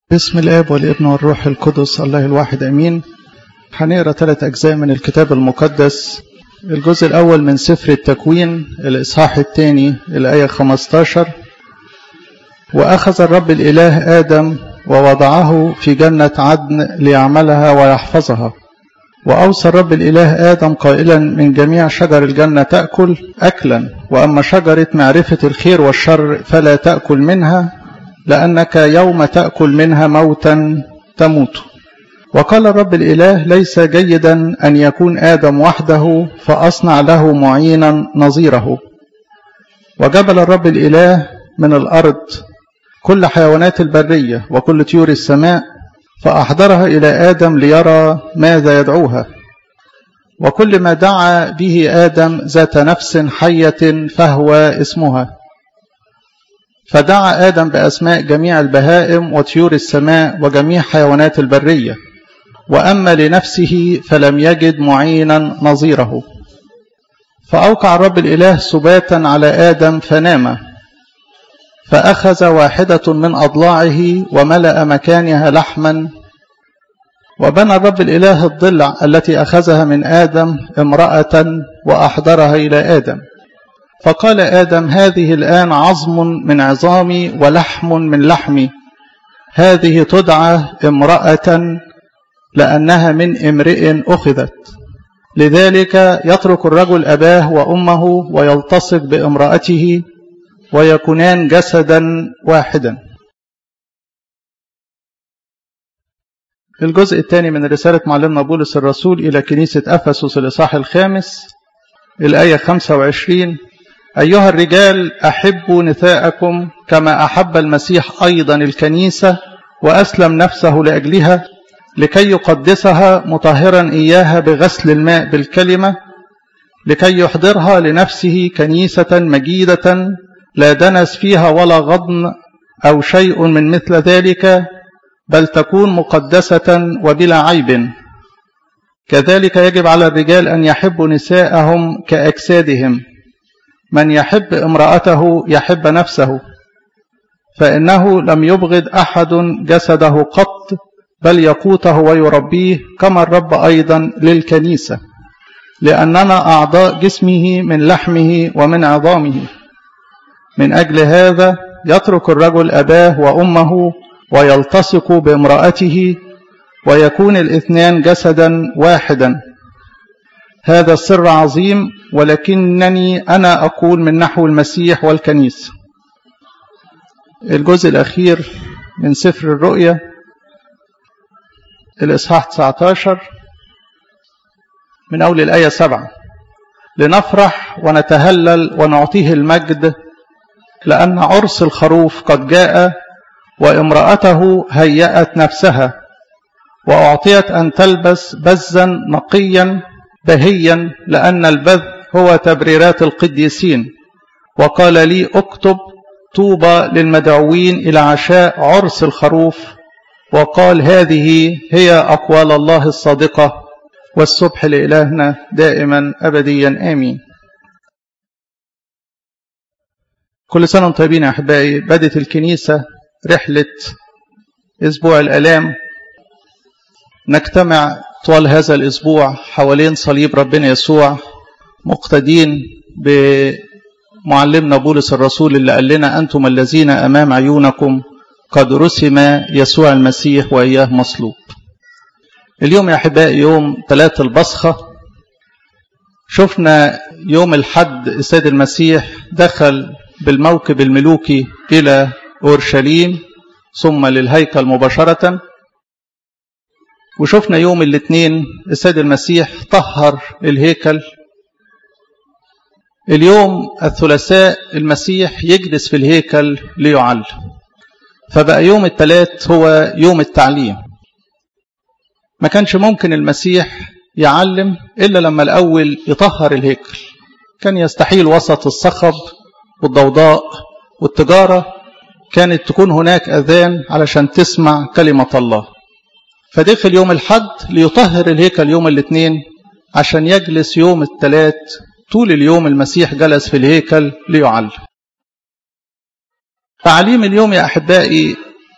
باسم الاب والابن والروح القدس الله الواحد امين هنقرا ثلاث اجزاء من الكتاب المقدس الجزء الاول من سفر التكوين الاصحاح الثاني الايه 15 واخذ الرب الاله ادم ووضعه في جنه عدن ليعملها ويحفظها واوصى الرب الاله ادم قائلا من جميع شجر الجنه تاكل اكلا واما شجره معرفه الخير والشر فلا تاكل منها لأنك يوم تأكل منها موتا تموت وقال الرب الإله ليس جيدا أن يكون آدم وحده فأصنع له معينا نظيره وجبل الرب الإله من الأرض كل حيوانات البرية وكل طيور السماء فأحضرها إلى آدم ليرى ماذا يدعوها وكل ما دعا به آدم ذات نفس حية فهو اسمها فدعا آدم بأسماء جميع البهائم وطيور السماء وجميع حيوانات البرية وأما لنفسه فلم يجد معينا نظيره فأوقع الرب الإله سباتا على آدم فنام فأخذ واحدة من أضلاعه وملأ مكانها لحما وبنى الرب الإله الضلع التي أخذها من آدم امرأة وأحضرها إلى آدم فقال آدم هذه الآن عظم من عظامي ولحم من لحمي هذه تدعى امرأة لأنها من امرئ أخذت لذلك يترك الرجل أباه وأمه ويلتصق بامرأته ويكونان جسدا واحدا الجزء الثاني من رسالة معلمنا بولس الرسول إلى كنيسة أفسس الإصحاح الخامس الآية 25 أيها الرجال أحبوا نساءكم كما أحب المسيح أيضا الكنيسة وأسلم نفسه لأجلها لكي يقدسها مطهرا إياها بغسل الماء بالكلمة لكي يحضرها لنفسه كنيسة مجيدة لا دنس فيها ولا غضن أو شيء من مثل ذلك بل تكون مقدسة وبلا عيب كذلك يجب على الرجال أن يحبوا نساءهم كأجسادهم من يحب امرأته يحب نفسه فإنه لم يبغض أحد جسده قط بل يقوته ويربيه كما الرب أيضا للكنيسة لأننا أعضاء جسمه من لحمه ومن عظامه من أجل هذا يترك الرجل أباه وأمه ويلتصق بامرأته ويكون الاثنان جسدا واحدا هذا السر عظيم ولكنني أنا أقول من نحو المسيح والكنيسة الجزء الأخير من سفر الرؤيا الإصحاح 19 من أول الآية 7 لنفرح ونتهلل ونعطيه المجد لأن عرس الخروف قد جاء وامرأته هيأت نفسها وأعطيت أن تلبس بزا نقيا بهيا لأن البذ هو تبريرات القديسين وقال لي اكتب طوبى للمدعوين إلى عشاء عرس الخروف وقال هذه هي أقوال الله الصادقة والسبح لإلهنا دائما أبديا آمين كل سنة وانتم طيبين يا أحبائي بدت الكنيسة رحلة أسبوع الألام نجتمع طوال هذا الأسبوع حوالين صليب ربنا يسوع مقتدين بمعلمنا بولس الرسول اللي قال لنا أنتم الذين أمام عيونكم قد رسم يسوع المسيح وإياه مصلوب اليوم يا أحبائي يوم ثلاث البصخة شفنا يوم الحد السيد المسيح دخل بالموكب الملوكي إلى أورشليم ثم للهيكل مباشرة وشفنا يوم الاثنين السيد المسيح طهر الهيكل اليوم الثلاثاء المسيح يجلس في الهيكل ليعلم فبقى يوم الثلاث هو يوم التعليم ما كانش ممكن المسيح يعلم إلا لما الأول يطهر الهيكل كان يستحيل وسط الصخب والضوضاء والتجارة كانت تكون هناك أذان علشان تسمع كلمة الله فدخل يوم الحد ليطهر الهيكل يوم الاثنين عشان يجلس يوم الثلاث طول اليوم المسيح جلس في الهيكل ليعلم تعليم اليوم يا أحبائي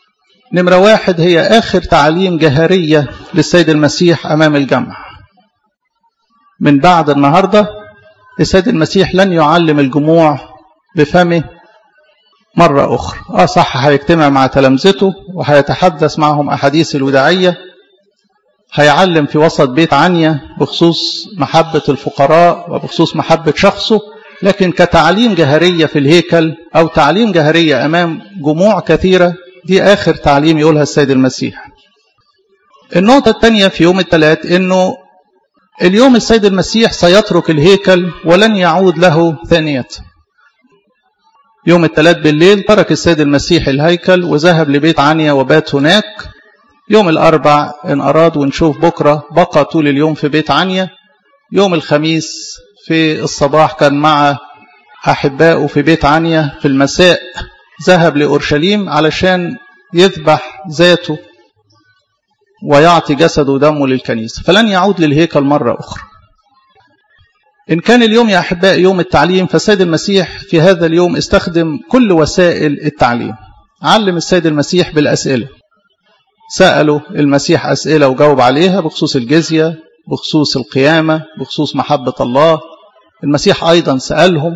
نمرة واحد هي آخر تعليم جهرية للسيد المسيح أمام الجمع من بعد النهاردة السيد المسيح لن يعلم الجموع بفمه مرة أخرى آه صح هيجتمع مع تلامذته وهيتحدث معهم أحاديث الوداعية هيعلم في وسط بيت عنيا بخصوص محبة الفقراء وبخصوص محبة شخصه لكن كتعليم جهرية في الهيكل أو تعليم جهرية أمام جموع كثيرة دي آخر تعليم يقولها السيد المسيح النقطة الثانية في يوم الثلاث أنه اليوم السيد المسيح سيترك الهيكل ولن يعود له ثانية يوم الثلاث بالليل ترك السيد المسيح الهيكل وذهب لبيت عنيا وبات هناك يوم الأربع إن أراد ونشوف بكرة بقى طول اليوم في بيت عنيا يوم الخميس في الصباح كان مع أحبائه في بيت عنيا في المساء ذهب لأورشليم علشان يذبح ذاته ويعطي جسده ودمه للكنيسة فلن يعود للهيكل مرة أخرى إن كان اليوم يا أحباء يوم التعليم فالسيد المسيح في هذا اليوم استخدم كل وسائل التعليم علم السيد المسيح بالأسئلة سألوا المسيح أسئلة وجاوب عليها بخصوص الجزية بخصوص القيامة بخصوص محبة الله المسيح أيضا سألهم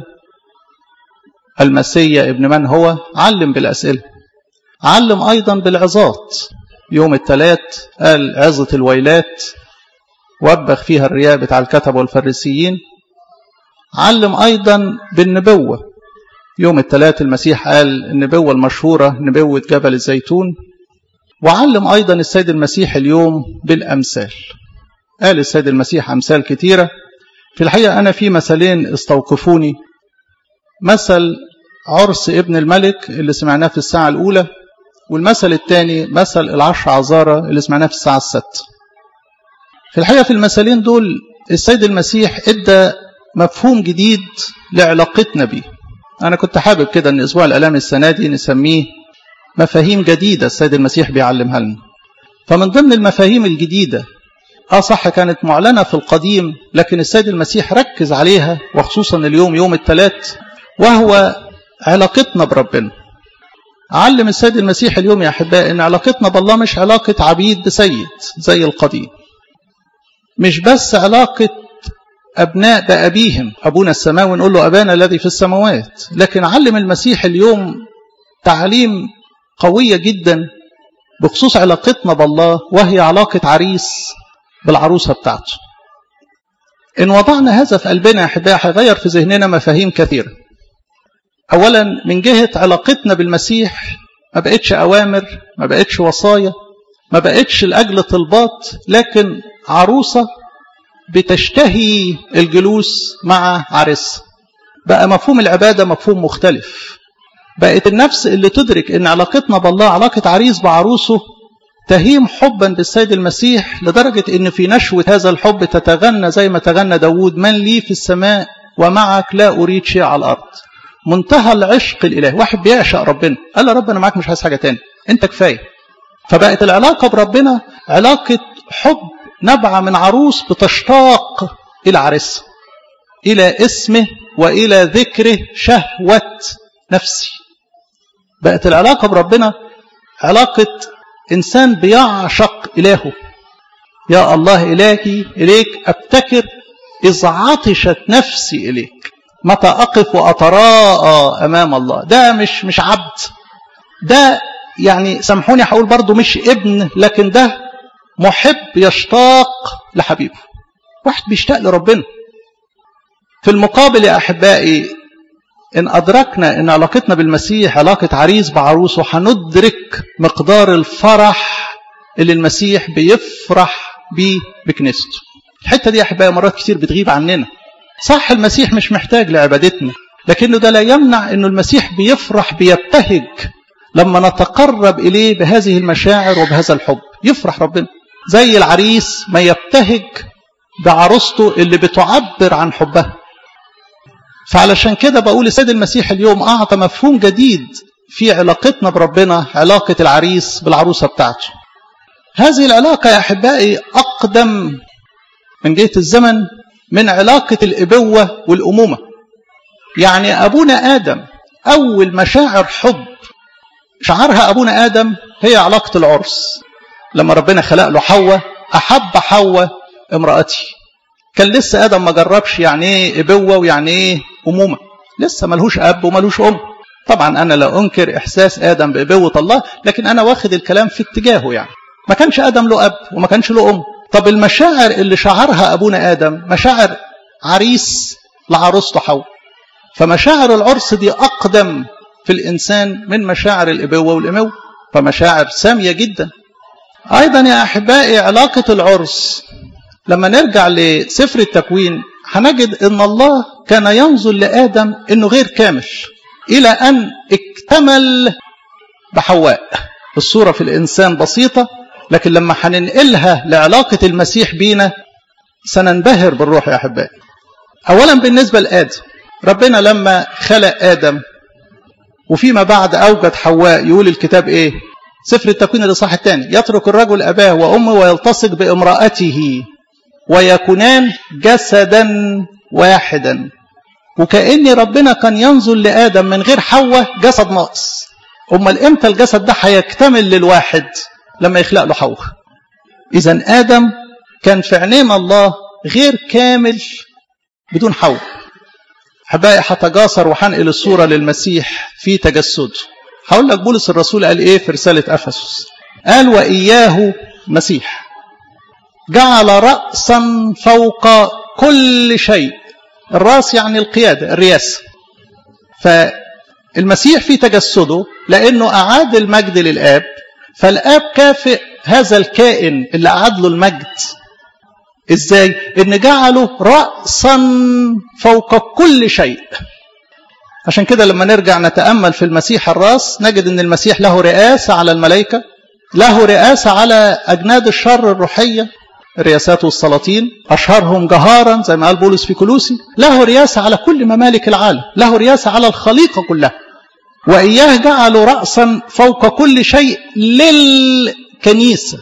المسيا ابن من هو علم بالأسئلة علم أيضا بالعظات يوم الثلاث قال عظة الويلات وبخ فيها الرياء بتاع الكتب والفريسيين علم أيضا بالنبوة يوم الثلاث المسيح قال النبوة المشهورة نبوة جبل الزيتون وعلم أيضا السيد المسيح اليوم بالأمثال قال السيد المسيح أمثال كثيرة في الحقيقة أنا في مثلين استوقفوني مثل عرس ابن الملك اللي سمعناه في الساعة الأولى والمثل الثاني مثل العشر عذارة اللي سمعناه في الساعة الست في الحقيقة في المثلين دول السيد المسيح ادى مفهوم جديد لعلاقتنا بيه أنا كنت حابب كده أن أسبوع الألام السنة دي نسميه مفاهيم جديدة السيد المسيح بيعلمها لنا فمن ضمن المفاهيم الجديدة آه صح كانت معلنة في القديم لكن السيد المسيح ركز عليها وخصوصا اليوم يوم الثلاث وهو علاقتنا بربنا علم السيد المسيح اليوم يا أحباء أن علاقتنا بالله مش علاقة عبيد بسيد زي القديم مش بس علاقة أبناء بأبيهم أبونا السماوي نقول له أبانا الذي في السماوات لكن علم المسيح اليوم تعليم قوية جدا بخصوص علاقتنا بالله وهي علاقة عريس بالعروسة بتاعته إن وضعنا هذا في قلبنا يا أحبائي هيغير في ذهننا مفاهيم كثيرة أولا من جهة علاقتنا بالمسيح ما بقتش أوامر ما بقتش وصايا ما بقتش لأجل طلبات لكن عروسة بتشتهي الجلوس مع عريسها بقى مفهوم العبادة مفهوم مختلف بقت النفس اللي تدرك ان علاقتنا بالله علاقة عريس بعروسه تهيم حبا بالسيد المسيح لدرجة ان في نشوة هذا الحب تتغنى زي ما تغنى داود من لي في السماء ومعك لا أريد شيء على الأرض منتهى العشق الإله واحد بيعشق ربنا قال له رب أنا معاك مش عايز حاجة تاني أنت كفاية فبقت العلاقة بربنا علاقة حب نبع من عروس بتشتاق إلى عريسها إلى اسمه وإلى ذكره شهوة نفسي بقت العلاقة بربنا علاقة إنسان بيعشق إلهه يا الله إلهي إليك أبتكر إذ عطشت نفسي إليك متى أقف وأتراءى أمام الله ده مش مش عبد ده يعني سامحوني هقول برضو مش ابن لكن ده محب يشتاق لحبيبه واحد بيشتاق لربنا في المقابل يا أحبائي إن أدركنا إن علاقتنا بالمسيح علاقة عريس بعروسه هندرك مقدار الفرح اللي المسيح بيفرح بيه بكنيسته الحتة دي يا أحبائي مرات كتير بتغيب عننا صح المسيح مش محتاج لعبادتنا لكنه ده لا يمنع أنه المسيح بيفرح بيبتهج لما نتقرب إليه بهذه المشاعر وبهذا الحب يفرح ربنا زي العريس ما يبتهج بعروسته اللي بتعبر عن حبها فعلشان كده بقول السيد المسيح اليوم أعطى مفهوم جديد في علاقتنا بربنا علاقة العريس بالعروسة بتاعته هذه العلاقة يا أحبائي أقدم من جهة الزمن من علاقة الإبوة والأمومة يعني أبونا آدم أول مشاعر حب شعرها أبونا آدم هي علاقة العرس لما ربنا خلق له حواء أحب حواء امرأتي كان لسه آدم ما جربش يعني إيه إبوة ويعني إيه أمومة لسه ملهوش أب وملهوش أم طبعا أنا لا أنكر إحساس آدم بإبوة الله لكن أنا واخد الكلام في اتجاهه يعني ما كانش آدم له أب وما كانش له أم طب المشاعر اللي شعرها أبونا آدم مشاعر عريس لعروسته حواء فمشاعر العرس دي أقدم في الإنسان من مشاعر الإبوة والإموة فمشاعر سامية جدا أيضا يا أحبائي علاقة العرس لما نرجع لسفر التكوين هنجد أن الله كان ينظر لآدم أنه غير كامل إلى أن اكتمل بحواء الصورة في الإنسان بسيطة لكن لما هننقلها لعلاقة المسيح بينا سننبهر بالروح يا أحبائي أولا بالنسبة لآدم ربنا لما خلق آدم وفيما بعد أوجد حواء يقول الكتاب إيه سفر التكوين الإصحاح الثاني يترك الرجل أباه وأمه ويلتصق بامرأته ويكونان جسدا واحدا وكأن ربنا كان ينظر لآدم من غير حواء جسد ناقص أمال إمتى الجسد ده هيكتمل للواحد لما يخلق له حواء إذا آدم كان في عينين الله غير كامل بدون حواء أحبائي هتجاسر وهنقل الصورة للمسيح في تجسده هقول لك بولس الرسول قال إيه في رسالة أفسس قال وإياه مسيح جعل رأسا فوق كل شيء الراس يعني القيادة الرياسة فالمسيح في تجسده لأنه أعاد المجد للآب فالآب كافئ هذا الكائن اللي أعاد له المجد إزاي؟ إن جعله رأسا فوق كل شيء عشان كده لما نرجع نتأمل في المسيح الراس نجد أن المسيح له رئاسة على الملائكة له رئاسة على أجناد الشر الروحية الرياسات والسلاطين أشهرهم جهارا زي ما قال بولس في كلوسي له رئاسة على كل ممالك العالم له رئاسة على الخليقة كلها وإياه جعلوا رأسا فوق كل شيء للكنيسة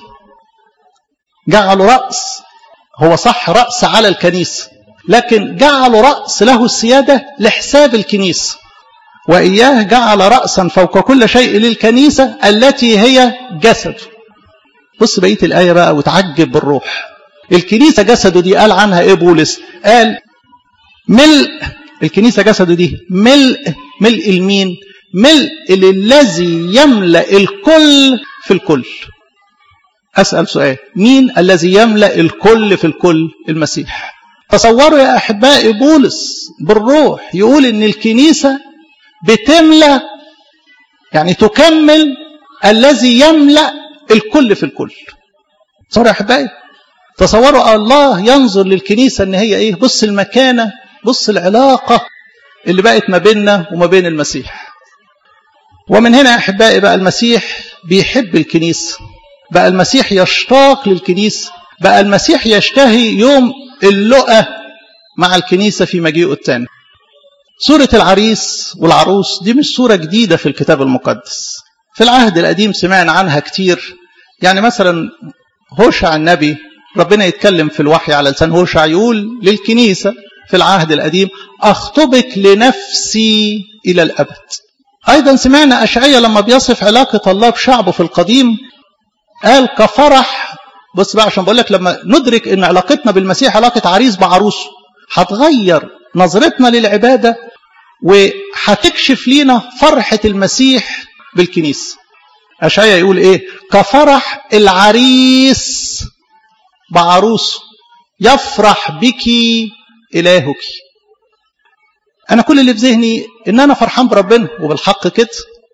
جعلوا رأس هو صح رأس على الكنيسة لكن جعلوا رأس له السيادة لحساب الكنيسة وإياه جعل رأسا فوق كل شيء للكنيسة التي هي جسد بص بقية الآية بقى وتعجب بالروح الكنيسة جسده دي قال عنها إيه بولس قال ملء الكنيسة جسده دي ملء ملء المين ملء الذي يملأ الكل في الكل أسأل سؤال مين الذي يملأ الكل في الكل المسيح تصوروا يا أحبائي بولس بالروح يقول إن الكنيسة بتملأ يعني تكمل الذي يملأ الكل في الكل تصوروا يا أحبائي تصوروا الله ينظر للكنيسة إن هي إيه بص المكانة بص العلاقة اللي بقت ما بيننا وما بين المسيح ومن هنا يا أحبائي بقى المسيح بيحب الكنيسة بقى المسيح يشتاق للكنيسة بقى المسيح يشتهي يوم اللقى مع الكنيسة في مجيئه الثاني سورة العريس والعروس دي مش سورة جديدة في الكتاب المقدس في العهد القديم سمعنا عنها كتير يعني مثلا هوشع النبي ربنا يتكلم في الوحي على لسان هوشع يقول للكنيسة في العهد القديم أخطبك لنفسي إلى الأبد أيضا سمعنا أشعية لما بيصف علاقة الله بشعبه في القديم قال كفرح بص بقى عشان بقول لك لما ندرك ان علاقتنا بالمسيح علاقه عريس بعروسه هتغير نظرتنا للعباده وهتكشف لينا فرحه المسيح بالكنيسه اشعيا يقول ايه كفرح العريس بعروسه يفرح بك الهك انا كل اللي في ذهني ان انا فرحان بربنا وبالحق كده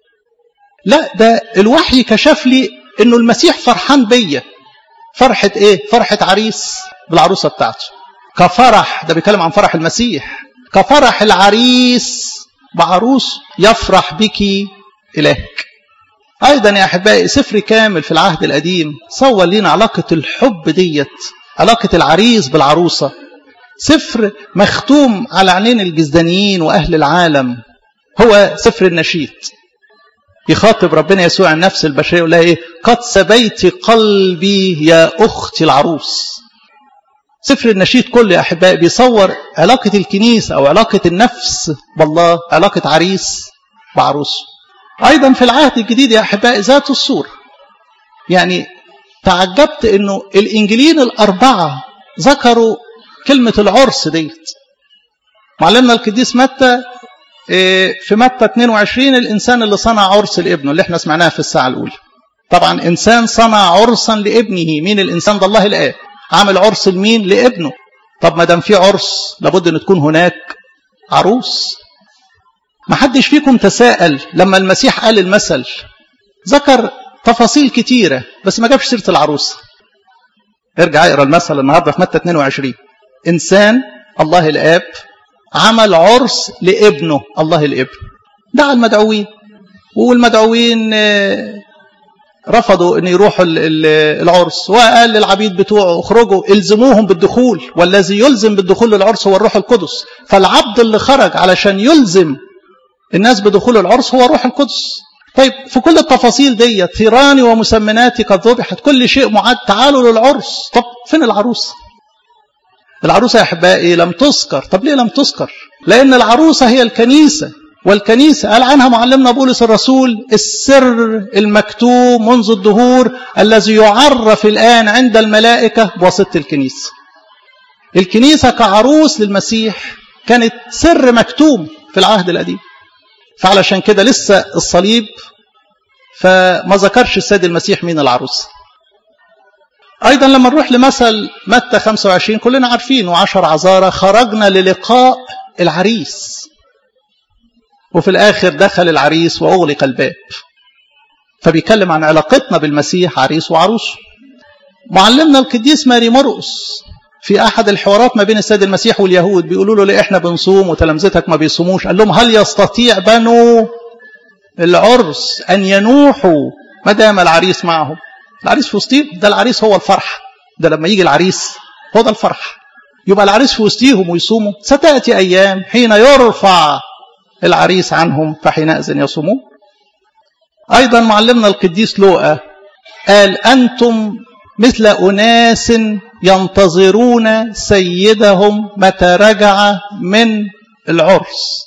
لا ده الوحي كشف لي انه المسيح فرحان بيا فرحة ايه فرحة عريس بالعروسة بتاعته كفرح ده بيتكلم عن فرح المسيح كفرح العريس بعروس يفرح بك إلهك أيضا يا أحبائي سفر كامل في العهد القديم صور لنا علاقة الحب ديت علاقة العريس بالعروسة سفر مختوم على عينين الجزدانيين وأهل العالم هو سفر النشيد يخاطب ربنا يسوع النفس البشريه يقول لها ايه قد سبيت قلبي يا اختي العروس سفر النشيد كله يا احبائي بيصور علاقه الكنيسه او علاقه النفس بالله علاقه عريس بعروسه أيضا في العهد الجديد يا أحبائي ذات الصورة يعني تعجبت أنه الإنجيلين الأربعة ذكروا كلمة العرس ديت معلمنا القديس متى في متى 22 الإنسان اللي صنع عرس لابنه اللي احنا سمعناها في الساعة الأولى طبعا إنسان صنع عرسا لابنه مين الإنسان ده الله الآب عامل عرس لمين لابنه طب ما دام في عرس لابد أن تكون هناك عروس ما حدش فيكم تساءل لما المسيح قال المثل ذكر تفاصيل كتيرة بس ما جابش سيرة العروس ارجع اقرا المثل النهارده في متى 22 انسان الله الاب عمل عرس لابنه الله الابن دعا المدعوين والمدعوين رفضوا ان يروحوا العرس وقال للعبيد بتوعه اخرجوا الزموهم بالدخول والذي يلزم بالدخول للعرس هو الروح القدس فالعبد اللي خرج علشان يلزم الناس بدخول العرس هو الروح القدس طيب في كل التفاصيل دي ثيراني ومسمناتي قد ذبحت كل شيء معد تعالوا للعرس طب فين العروس العروسة يا أحبائي لم تذكر طب ليه لم تذكر لأن العروسة هي الكنيسة والكنيسة قال عنها معلمنا بولس الرسول السر المكتوب منذ الدهور الذي يعرف الآن عند الملائكة بواسطة الكنيسة الكنيسة كعروس للمسيح كانت سر مكتوم في العهد القديم فعلشان كده لسه الصليب فما ذكرش السيد المسيح مين العروس أيضا لما نروح لمثل متى 25 كلنا عارفين وعشر عذارى خرجنا للقاء العريس وفي الآخر دخل العريس وأغلق الباب فبيتكلم عن علاقتنا بالمسيح عريس وعروس معلمنا القديس ماري مرقس في أحد الحوارات ما بين السيد المسيح واليهود بيقولوا له ليه إحنا بنصوم وتلامذتك ما بيصوموش قال لهم هل يستطيع بنو العرس أن ينوحوا ما دام العريس معهم العريس في وسطهم ده العريس هو الفرح ده لما يجي العريس هو ده الفرح يبقى العريس في وسطهم ويصوموا ستأتي أيام حين يرفع العريس عنهم فحينئذ يصومون أيضا معلمنا القديس لوقا قال أنتم مثل أناس ينتظرون سيدهم متى رجع من العرس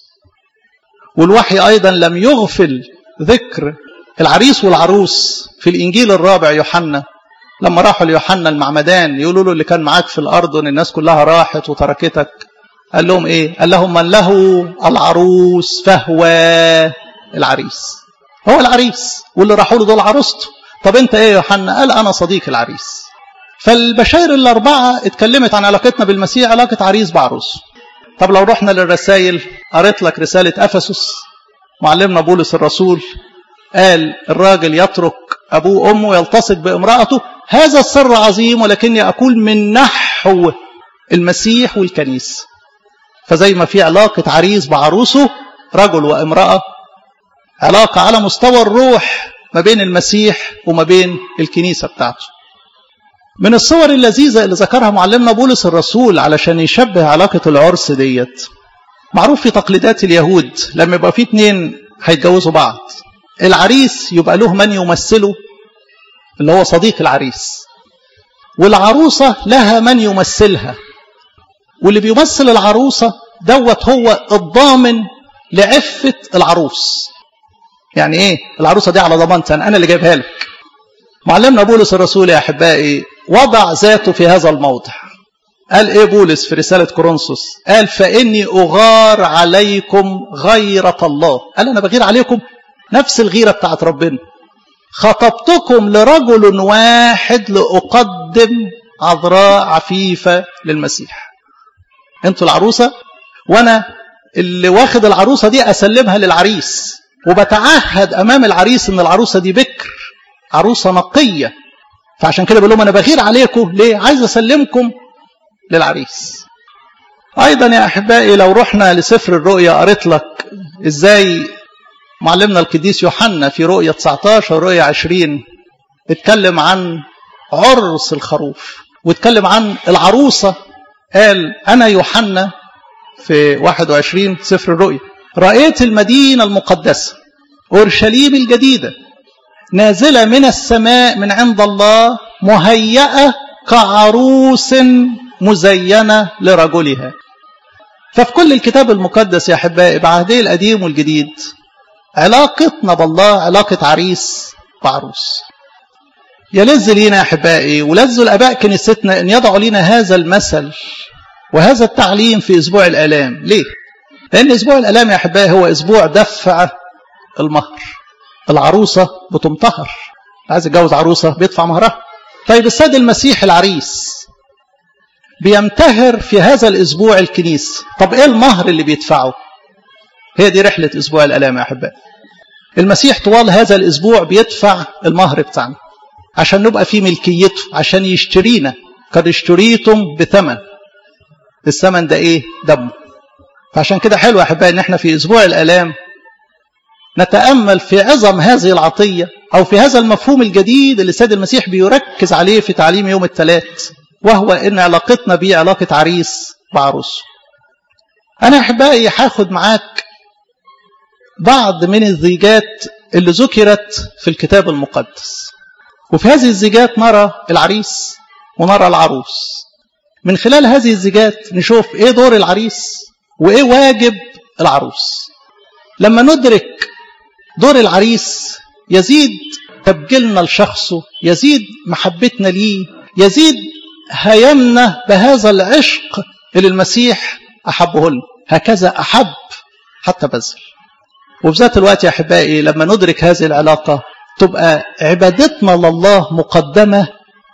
والوحي أيضا لم يغفل ذكر العريس والعروس في الإنجيل الرابع يوحنا لما راحوا ليوحنا المعمدان يقولوا له اللي كان معاك في الأردن الناس كلها راحت وتركتك قال لهم إيه قال لهم من له العروس فهو العريس هو العريس واللي راحوا له دول عروسته طب انت ايه يا يوحنا قال انا صديق العريس فالبشائر الأربعة اتكلمت عن علاقتنا بالمسيح علاقة عريس بعروس طب لو رحنا للرسائل قريت لك رسالة أفسس معلمنا بولس الرسول قال الراجل يترك أبوه وأمه ويلتصق بامرأته هذا السر عظيم ولكني أقول من نحو المسيح والكنيسة فزي ما في علاقة عريس بعروسه رجل وامرأة علاقة على مستوى الروح ما بين المسيح وما بين الكنيسة بتاعته من الصور اللذيذة اللي ذكرها معلمنا بولس الرسول علشان يشبه علاقة العرس ديت معروف في تقليدات اليهود لما يبقى في اتنين هيتجوزوا بعض العريس يبقى له من يمثله اللي هو صديق العريس والعروسة لها من يمثلها واللي بيمثل العروسة دوت هو الضامن لعفة العروس يعني ايه العروسة دي على ضمانتي انا اللي جايبها لك معلمنا بولس الرسول يا احبائي وضع ذاته في هذا الموضع قال ايه بولس في رسالة كورنثوس قال فاني اغار عليكم غيرة الله قال انا بغير عليكم نفس الغيرة بتاعت ربنا خطبتكم لرجل واحد لأقدم عذراء عفيفة للمسيح انتوا العروسة وانا اللي واخد العروسة دي اسلمها للعريس وبتعهد امام العريس ان العروسة دي بكر عروسة نقية فعشان كده بقول لهم انا بغير عليكم ليه عايز اسلمكم للعريس ايضا يا احبائي لو رحنا لسفر الرؤيا قريت لك ازاي معلمنا القديس يوحنا في رؤية 19 ورؤية 20 اتكلم عن عرس الخروف واتكلم عن العروسة قال أنا يوحنا في 21 سفر الرؤيا رأيت المدينة المقدسة أورشليم الجديدة نازلة من السماء من عند الله مهيئة كعروس مزينة لرجلها ففي كل الكتاب المقدس يا أحبائي بعهدي القديم والجديد علاقتنا بالله علاقة عريس وعروس يلذ لينا يا أحبائي ولذ الآباء كنيستنا أن يضعوا لنا هذا المثل وهذا التعليم في أسبوع الآلام ليه؟ لأن أسبوع الآلام يا أحبائي هو أسبوع دفع المهر العروسة بتمطهر عايز يتجوز عروسة بيدفع مهرها طيب السيد المسيح العريس بيمتهر في هذا الأسبوع الكنيس طب إيه المهر اللي بيدفعه هي دي رحلة أسبوع الألام يا أحبائي المسيح طوال هذا الأسبوع بيدفع المهر بتاعنا عشان نبقى في ملكيته عشان يشترينا قد اشتريتم بثمن الثمن ده ايه دمه فعشان كده حلو يا احبائي ان احنا في اسبوع الالام نتامل في عظم هذه العطيه او في هذا المفهوم الجديد اللي السيد المسيح بيركز عليه في تعليم يوم الثلاث وهو ان علاقتنا بيه علاقه عريس بعروسه انا احبائي هاخد معاك بعض من الزيجات اللي ذكرت في الكتاب المقدس وفي هذه الزيجات نرى العريس ونرى العروس من خلال هذه الزيجات نشوف ايه دور العريس وايه واجب العروس لما ندرك دور العريس يزيد تبجيلنا لشخصه يزيد محبتنا ليه يزيد هيمنا بهذا العشق اللي المسيح أحبه لنا هكذا أحب حتى بذل وفي ذات الوقت يا أحبائي لما ندرك هذه العلاقة تبقى عبادتنا لله مقدمة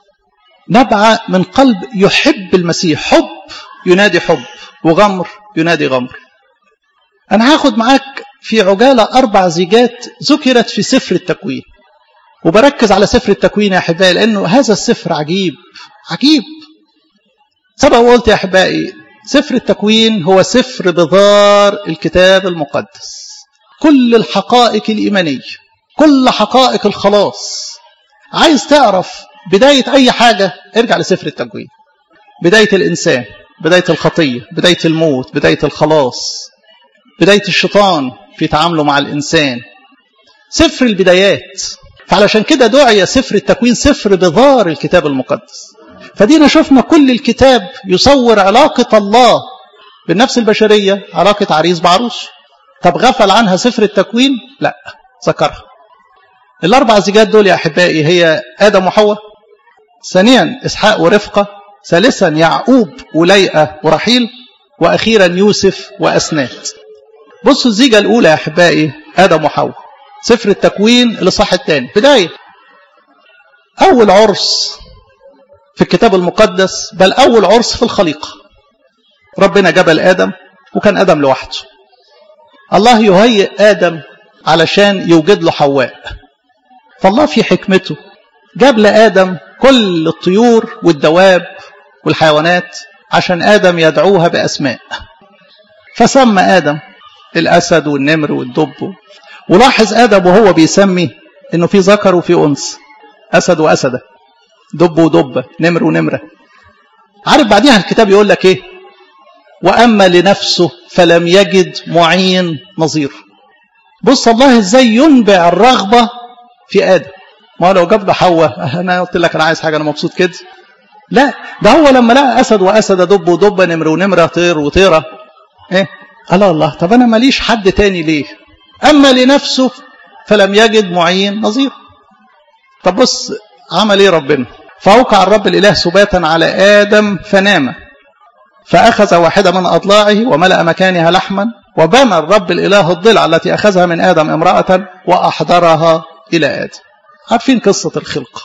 نبع من قلب يحب المسيح حب ينادي حب وغمر ينادي غمر أنا هاخد معاك في عجالة أربع زيجات ذكرت في سفر التكوين وبركز على سفر التكوين يا أحبائي لأنه هذا السفر عجيب عجيب سبق وقلت يا أحبائي سفر التكوين هو سفر بذار الكتاب المقدس كل الحقائق الإيمانية كل حقائق الخلاص عايز تعرف بداية أي حاجة ارجع لسفر التكوين بداية الإنسان بداية الخطية بداية الموت بداية الخلاص بداية الشيطان في تعامله مع الإنسان سفر البدايات فعلشان كده دعي سفر التكوين سفر بذار الكتاب المقدس فدينا شفنا كل الكتاب يصور علاقة الله بالنفس البشرية علاقة عريس بعروس طب غفل عنها سفر التكوين لا ذكرها الأربع زيجات دول يا أحبائي هي آدم وحواء ثانيا إسحاق ورفقة ثالثا يعقوب وليئة ورحيل وأخيرا يوسف وأسنات بصوا الزيجة الأولى يا أحبائي آدم وحواء سفر التكوين الإصحاح الثاني بداية أول عرس في الكتاب المقدس بل أول عرس في الخليقة ربنا جبل آدم وكان آدم لوحده الله يهيئ آدم علشان يوجد له حواء فالله في حكمته جاب لآدم كل الطيور والدواب والحيوانات عشان آدم يدعوها بأسماء فسمى آدم الأسد والنمر والدب ولاحظ آدم وهو بيسمي إنه في ذكر وفي أنثى أسد وأسدة دب ودبة نمر ونمرة عارف بعديها الكتاب يقول لك إيه وأما لنفسه فلم يجد معين نظير بص الله إزاي ينبع الرغبة في آدم ما لو جاب له حواء أنا قلت لك أنا عايز حاجة أنا مبسوط كده لا ده هو لما لقى أسد وأسد دب ودبة نمر ونمرة طير وطيرة إيه قال الله طب أنا ماليش حد تاني ليه أما لنفسه فلم يجد معين نظير طب بص عمل ايه ربنا فأوقع الرب الإله سباتا على آدم فنام فأخذ واحدة من أضلاعه وملأ مكانها لحما وبنى الرب الإله الضلع التي أخذها من آدم امرأة وأحضرها إلى آدم عارفين قصة الخلقة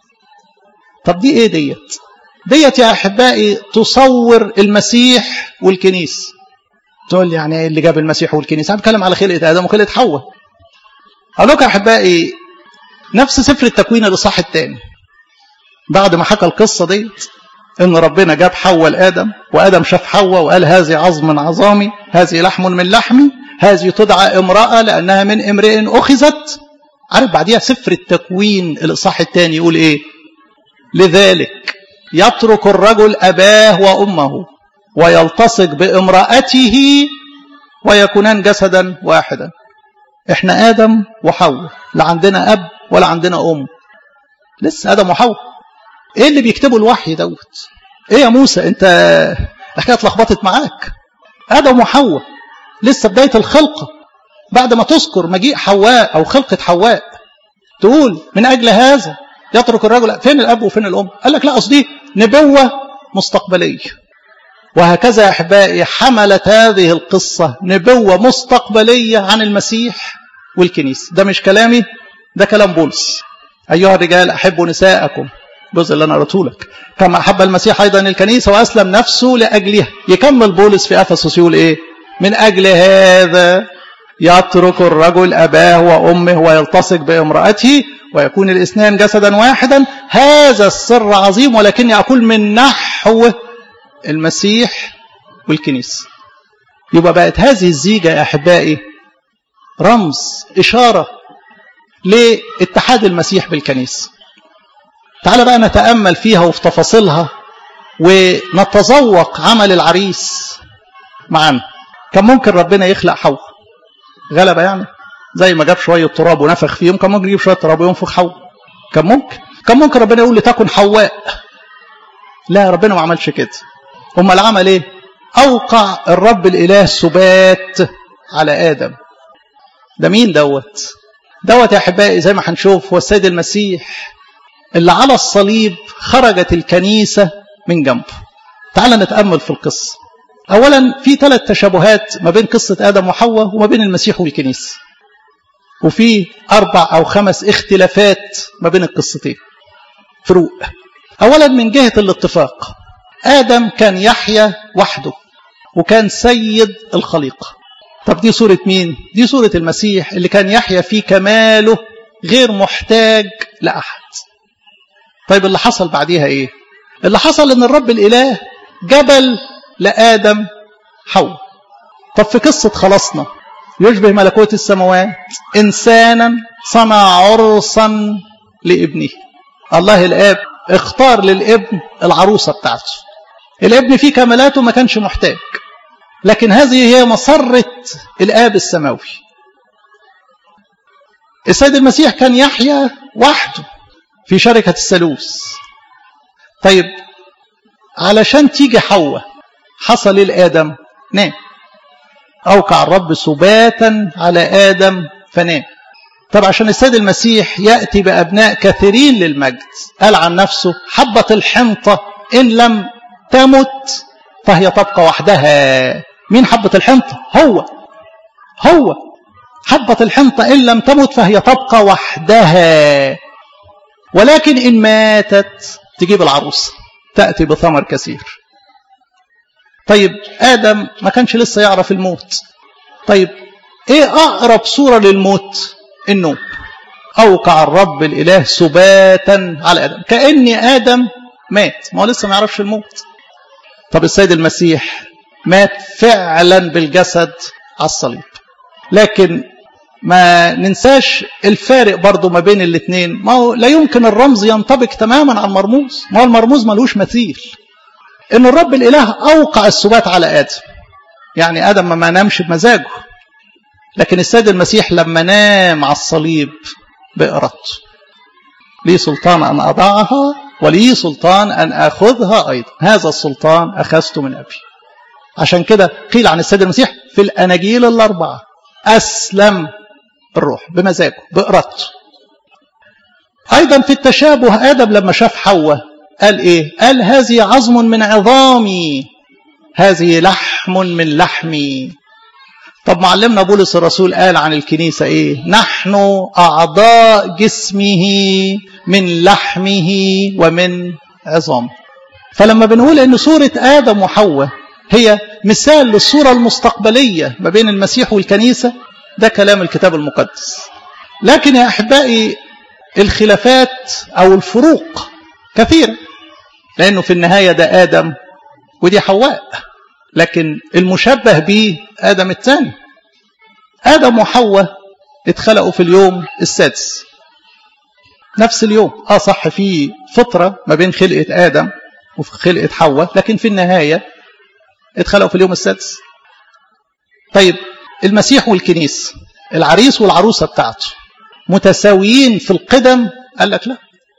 طب دي ايه ديت ديت يا أحبائي تصور المسيح والكنيس تقول لي يعني ايه اللي جاب المسيح والكنيسة أنا بتكلم على خلقة آدم وخلقة حواء أقول لكم يا أحبائي نفس سفر التكوين الإصحاح الثاني بعد ما حكى القصة ديت إن ربنا جاب حواء لآدم وآدم شاف حواء وقال هذه عظم من عظامي هذه لحم من لحمي هذه تدعى امرأة لأنها من امرئ أخذت عارف بعديها سفر التكوين الإصحاح الثاني يقول إيه لذلك يترك الرجل أباه وأمه ويلتصق بامرأته ويكونان جسدا واحدا احنا آدم وحواء لا عندنا أب ولا عندنا أم لسه آدم وحواء ايه اللي بيكتبوا الوحي دوت ايه يا موسى انت الحكايه اتلخبطت معاك آدم وحواء لسه بداية الخلقة بعد ما تذكر مجيء حواء أو خلقة حواء تقول من أجل هذا يترك الرجل فين الأب وفين الأم قال لك لا قصدي نبوة مستقبلية وهكذا يا أحبائي حملت هذه القصة نبوة مستقبلية عن المسيح والكنيسة ده مش كلامي ده كلام بولس أيها الرجال أحبوا نساءكم الجزء اللي أنا قرأته لك كما أحب المسيح أيضا الكنيسة وأسلم نفسه لأجلها يكمل بولس في أفسس يقول إيه من أجل هذا يترك الرجل أباه وأمه ويلتصق بامرأته ويكون الاثنان جسدا واحدا هذا السر عظيم ولكني أقول من نحو المسيح والكنيسة يبقى بقت هذه الزيجة يا أحبائي رمز إشارة لاتحاد المسيح بالكنيسة تعال بقى نتأمل فيها وفي تفاصيلها ونتذوق عمل العريس معانا كان ممكن ربنا يخلق حواء غلبة يعني زي ما جاب شوية تراب ونفخ فيهم كان ممكن يجيب شوية تراب وينفخ حواء كان ممكن كان ممكن ربنا يقول لتكن حواء لا ربنا ما عملش كده امال عمل ايه اوقع الرب الاله سبات على ادم ده مين دوت دوت يا احبائي زي ما هنشوف هو السيد المسيح اللي على الصليب خرجت الكنيسة من جنبه تعال نتأمل في القصة أولا في ثلاث تشابهات ما بين قصة آدم وحواء وما بين المسيح والكنيسة وفي أربع أو خمس اختلافات ما بين القصتين فروق أولا من جهة الاتفاق آدم كان يحيا وحده وكان سيد الخليقة طب دي صورة مين؟ دي صورة المسيح اللي كان يحيا في كماله غير محتاج لأحد طيب اللي حصل بعديها ايه اللي حصل ان الرب الاله جبل لادم حواء طب في قصه خلاصنا يشبه ملكوت السماوات انسانا صنع عرسا لابنه الله الاب اختار للابن العروسه بتاعته الابن في كمالاته ما كانش محتاج لكن هذه هي مسره الاب السماوي السيد المسيح كان يحيا وحده في شركة الثالوث طيب علشان تيجي حواء حصل ايه لآدم نام أوقع الرب سباتا على آدم فنام طب عشان السيد المسيح يأتي بأبناء كثيرين للمجد قال عن نفسه حبة الحنطة إن لم تمت فهي تبقى وحدها مين حبة الحنطة هو هو حبة الحنطة إن لم تمت فهي تبقى وحدها ولكن إن ماتت تجيب العروس تأتي بثمر كثير طيب آدم ما كانش لسه يعرف الموت طيب إيه أقرب صورة للموت النوم أوقع الرب الإله سباتا على آدم كأن آدم مات ما هو لسه ما يعرفش الموت طب السيد المسيح مات فعلا بالجسد على الصليب لكن ما ننساش الفارق برضو ما بين الاثنين ما هو لا يمكن الرمز ينطبق تماما على المرموز ما هو المرموز ملوش مثيل ان الرب الاله اوقع السبات على ادم يعني ادم ما نامش بمزاجه لكن السيد المسيح لما نام على الصليب بإرادته لي سلطان أن أضعها ولي سلطان أن أخذها أيضا هذا السلطان أخذته من أبي عشان كده قيل عن السيد المسيح في الأناجيل الأربعة أسلم الروح بمزاجه بإرادته أيضا في التشابه آدم لما شاف حواء قال إيه قال هذه عظم من عظامي هذه لحم من لحمي طب معلمنا بولس الرسول قال عن الكنيسة إيه نحن أعضاء جسمه من لحمه ومن عظامه فلما بنقول إن صورة آدم وحواء هي مثال للصورة المستقبلية ما بين المسيح والكنيسة ده كلام الكتاب المقدس لكن يا أحبائي الخلافات أو الفروق كثيرة لأنه في النهاية ده آدم ودي حواء لكن المشبه به آدم الثاني آدم وحواء اتخلقوا في اليوم السادس نفس اليوم اه صح في فترة ما بين خلقة آدم وفي خلقة حواء لكن في النهاية اتخلقوا في اليوم السادس طيب المسيح والكنيسة العريس والعروسة بتاعته متساويين في القدم قال لك لا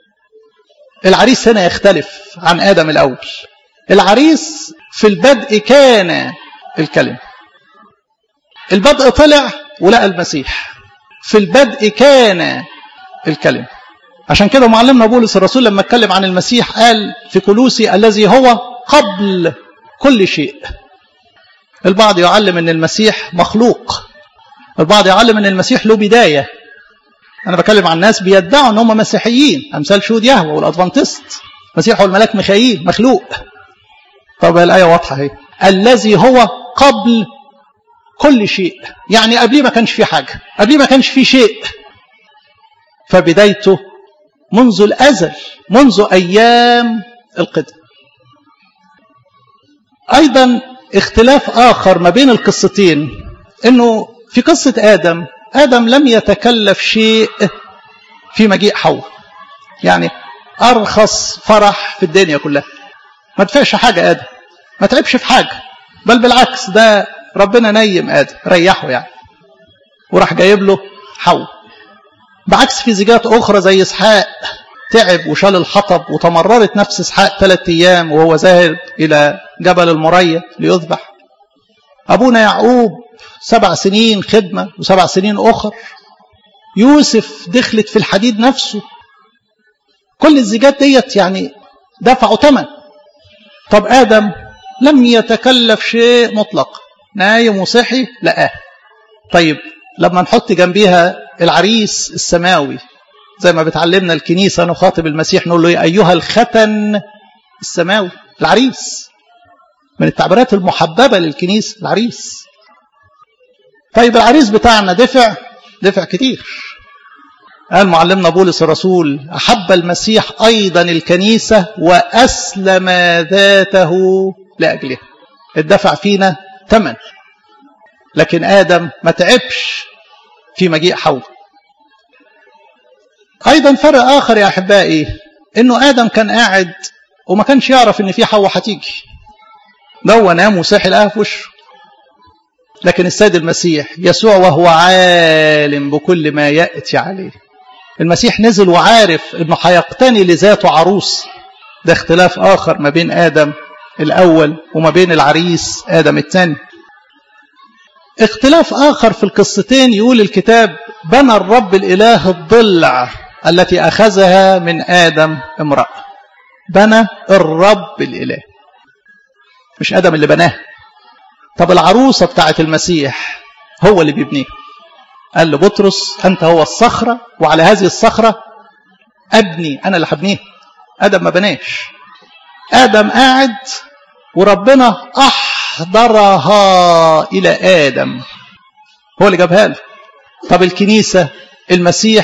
العريس هنا يختلف عن آدم الأول العريس في البدء كان الكلمة البدء طلع ولقى المسيح في البدء كان الكلمة عشان كده معلمنا بولس الرسول لما اتكلم عن المسيح قال في كلوسي الذي هو قبل كل شيء البعض يعلم ان المسيح مخلوق البعض يعلم ان المسيح له بداية انا بكلم عن ناس بيدعوا ان هم مسيحيين امثال شهود يهوه والادفانتست المسيح هو الملاك ميخائيل مخلوق طب الايه واضحه اهي الذي هو قبل كل شيء يعني قبليه ما كانش في حاجه قبليه ما كانش في شيء فبدايته منذ الازل منذ ايام القدم ايضا اختلاف اخر ما بين القصتين انه في قصه ادم ادم لم يتكلف شيء في مجيء حواء يعني ارخص فرح في الدنيا كلها ما دفعش حاجه ادم ما تعبش في حاجه بل بالعكس ده ربنا نيم ادم ريحه يعني وراح جايب له حواء بعكس في زيجات اخرى زي اسحاق تعب وشال الحطب وتمررت نفس اسحاق ثلاث ايام وهو ذاهب الى جبل المريا ليذبح ابونا يعقوب سبع سنين خدمه وسبع سنين اخر يوسف دخلت في الحديد نفسه كل الزيجات ديت يعني دفعوا ثمن طب ادم لم يتكلف شيء مطلق نايم وصحي لقاه طيب لما نحط جنبيها العريس السماوي زي ما بتعلمنا الكنيسة نخاطب المسيح نقول له أيها الختن السماوي العريس من التعبيرات المحببة للكنيسة العريس طيب العريس بتاعنا دفع دفع كتير قال معلمنا بولس الرسول أحب المسيح أيضا الكنيسة وأسلم ذاته لأجلها الدفع فينا ثمن لكن آدم ما تعبش في مجيء حواء أيضا فرق آخر يا أحبائي إنه آدم كان قاعد وما كانش يعرف إن في حواء هتيجي ده هو نام وصحي لقاها في وشه لكن السيد المسيح يسوع وهو عالم بكل ما يأتي عليه المسيح نزل وعارف انه هيقتني لذاته عروس ده اختلاف اخر ما بين ادم الاول وما بين العريس ادم الثاني اختلاف اخر في القصتين يقول الكتاب بنى الرب الاله الضلع التي اخذها من ادم امراه بنى الرب الاله مش ادم اللي بناها طب العروسه بتاعت المسيح هو اللي بيبنيها قال لبطرس أنت هو الصخرة وعلى هذه الصخرة أبني أنا اللي هبنيها آدم ما بناش آدم قاعد وربنا أحضرها إلى آدم هو اللي جابها له طب الكنيسة المسيح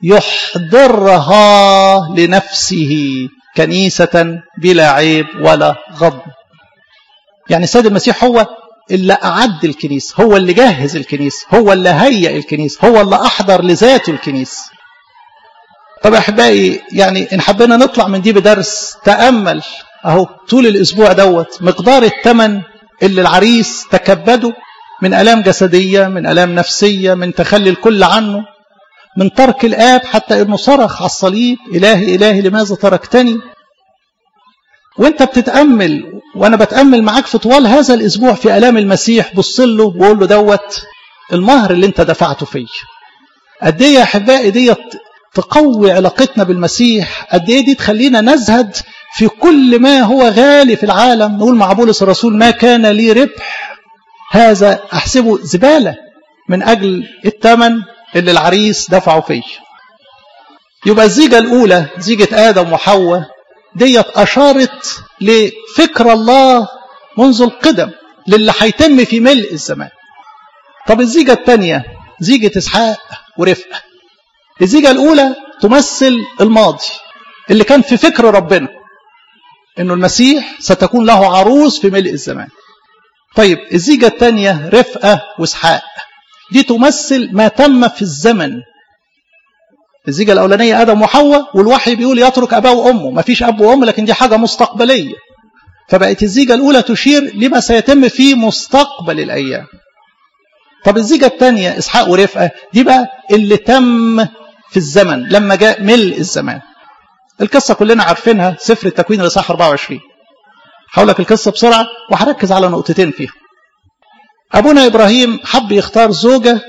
يحضرها لنفسه كنيسة بلا عيب ولا غضب يعني السيد المسيح هو اللي أعد الكنيسة هو اللي جهز الكنيسة هو اللي هيئ الكنيسة هو اللي أحضر لذاته الكنيسة طب أحبائي يعني إن حبينا نطلع من دي بدرس تأمل أهو طول الأسبوع دوت مقدار الثمن اللي العريس تكبده من ألام جسدية من ألام نفسية من تخلي الكل عنه من ترك الآب حتى إنه صرخ على الصليب إلهي إلهي لماذا تركتني وانت بتتأمل وانا بتأمل معاك في طوال هذا الاسبوع في الام المسيح بص له وقول له دوت المهر اللي انت دفعته فيه قد ايه يا احبائي ديت تقوي علاقتنا بالمسيح قد ايه دي تخلينا نزهد في كل ما هو غالي في العالم نقول مع بولس الرسول ما كان لي ربح هذا احسبه زباله من اجل الثمن اللي العريس دفعه فيه يبقى الزيجه الاولى زيجه ادم وحواء ديت أشارت لفكر الله منذ القدم للي هيتم في ملء الزمان طب الزيجة الثانية زيجة إسحاق ورفقة الزيجة الأولى تمثل الماضي اللي كان في فكر ربنا إنه المسيح ستكون له عروس في ملء الزمان طيب الزيجة الثانية رفقة وإسحاق دي تمثل ما تم في الزمن الزيجة الأولانية آدم وحواء والوحي بيقول يترك أباه وأمه ما فيش أب وأم لكن دي حاجة مستقبلية فبقت الزيجة الأولى تشير لما سيتم في مستقبل الأيام طب الزيجة الثانية إسحاق ورفقة دي بقى اللي تم في الزمن لما جاء ملء الزمان القصة كلنا عارفينها سفر التكوين الإصحاح 24 هقول لك القصة بسرعة وهركز على نقطتين فيها أبونا إبراهيم حب يختار زوجة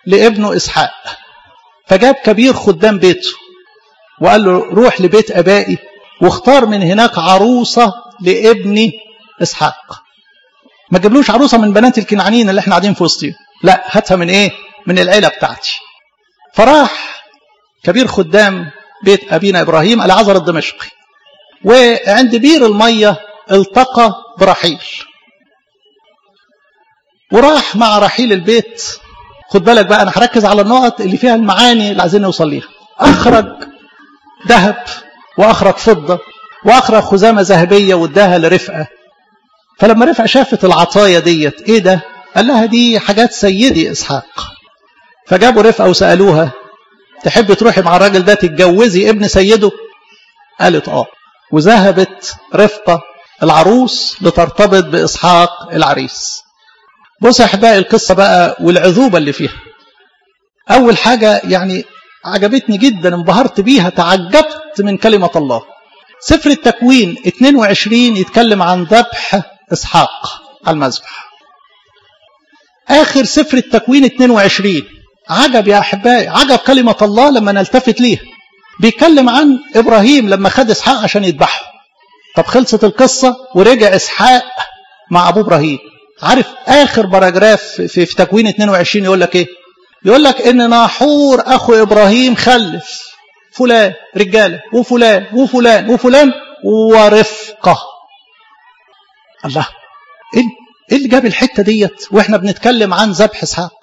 لابنه إسحاق فجاب كبير خدام بيته وقال له روح لبيت أبائي واختار من هناك عروسة لابني إسحاق ما جابلوش عروسة من بنات الكنعانيين اللي احنا قاعدين في وسطهم لا هاتها من ايه من العيلة بتاعتي فراح كبير خدام بيت أبينا إبراهيم العذر الدمشقي وعند بير المية التقى برحيل وراح مع رحيل البيت خد بالك بقى أنا هركز على النقط اللي فيها المعاني اللي عايزين نوصل ليها أخرج ذهب وأخرج فضة وأخرج خزامة ذهبية واداها لرفقة فلما رفقة شافت العطايا ديت إيه ده قال لها دي حاجات سيدي إسحاق فجابوا رفقة وسألوها تحب تروحي مع الراجل ده تتجوزي ابن سيده قالت اه وذهبت رفقة العروس لترتبط بإسحاق العريس بص يا أحبائي القصة بقى والعذوبة اللي فيها أول حاجة يعني عجبتني جدا انبهرت بيها تعجبت من كلمة الله سفر التكوين 22 يتكلم عن ذبح إسحاق على المذبح آخر سفر التكوين 22 عجب يا أحبائي عجب كلمة الله لما نلتفت ليها بيتكلم عن إبراهيم لما خد إسحاق عشان يذبحه طب خلصت القصة ورجع إسحاق مع أبو إبراهيم عارف آخر باراجراف في, في تكوين 22 يقول لك إيه يقول لك إن ناحور أخو إبراهيم خلف فلان رجالة وفلان وفلان وفلان ورفقة الله إيه اللي جاب الحتة ديت وإحنا بنتكلم عن ذبح إسحاق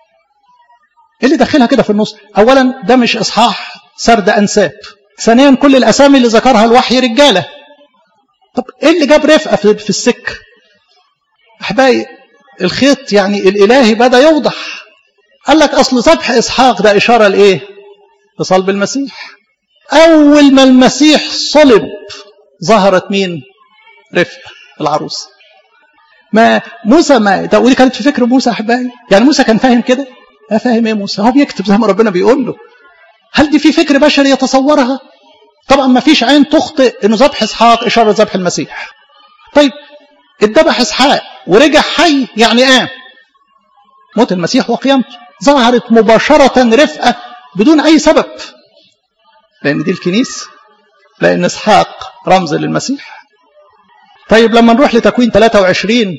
ايه اللي دخلها كده في النص اولا ده مش اصحاح سرد انساب ثانيا كل الاسامي اللي ذكرها الوحي رجاله طب ايه اللي جاب رفقه في, في السكه احبائي الخيط يعني الالهي بدا يوضح قال لك اصل ذبح اسحاق ده اشاره لايه لصلب المسيح اول ما المسيح صلب ظهرت مين رفقه العروس ما موسى ما ده ودي كانت في فكر موسى احبائي يعني موسى كان فاهم كده فاهم ايه موسى هو بيكتب زي ما ربنا بيقول له هل دي في فكر بشري يتصورها طبعا ما فيش عين تخطئ انه ذبح اسحاق اشاره ذبح المسيح طيب اتذبح اسحاق ورجع حي يعني قام موت المسيح وقيامته ظهرت مباشره رفقه بدون اي سبب لان دي الكنيسه لان اسحاق رمز للمسيح طيب لما نروح لتكوين 23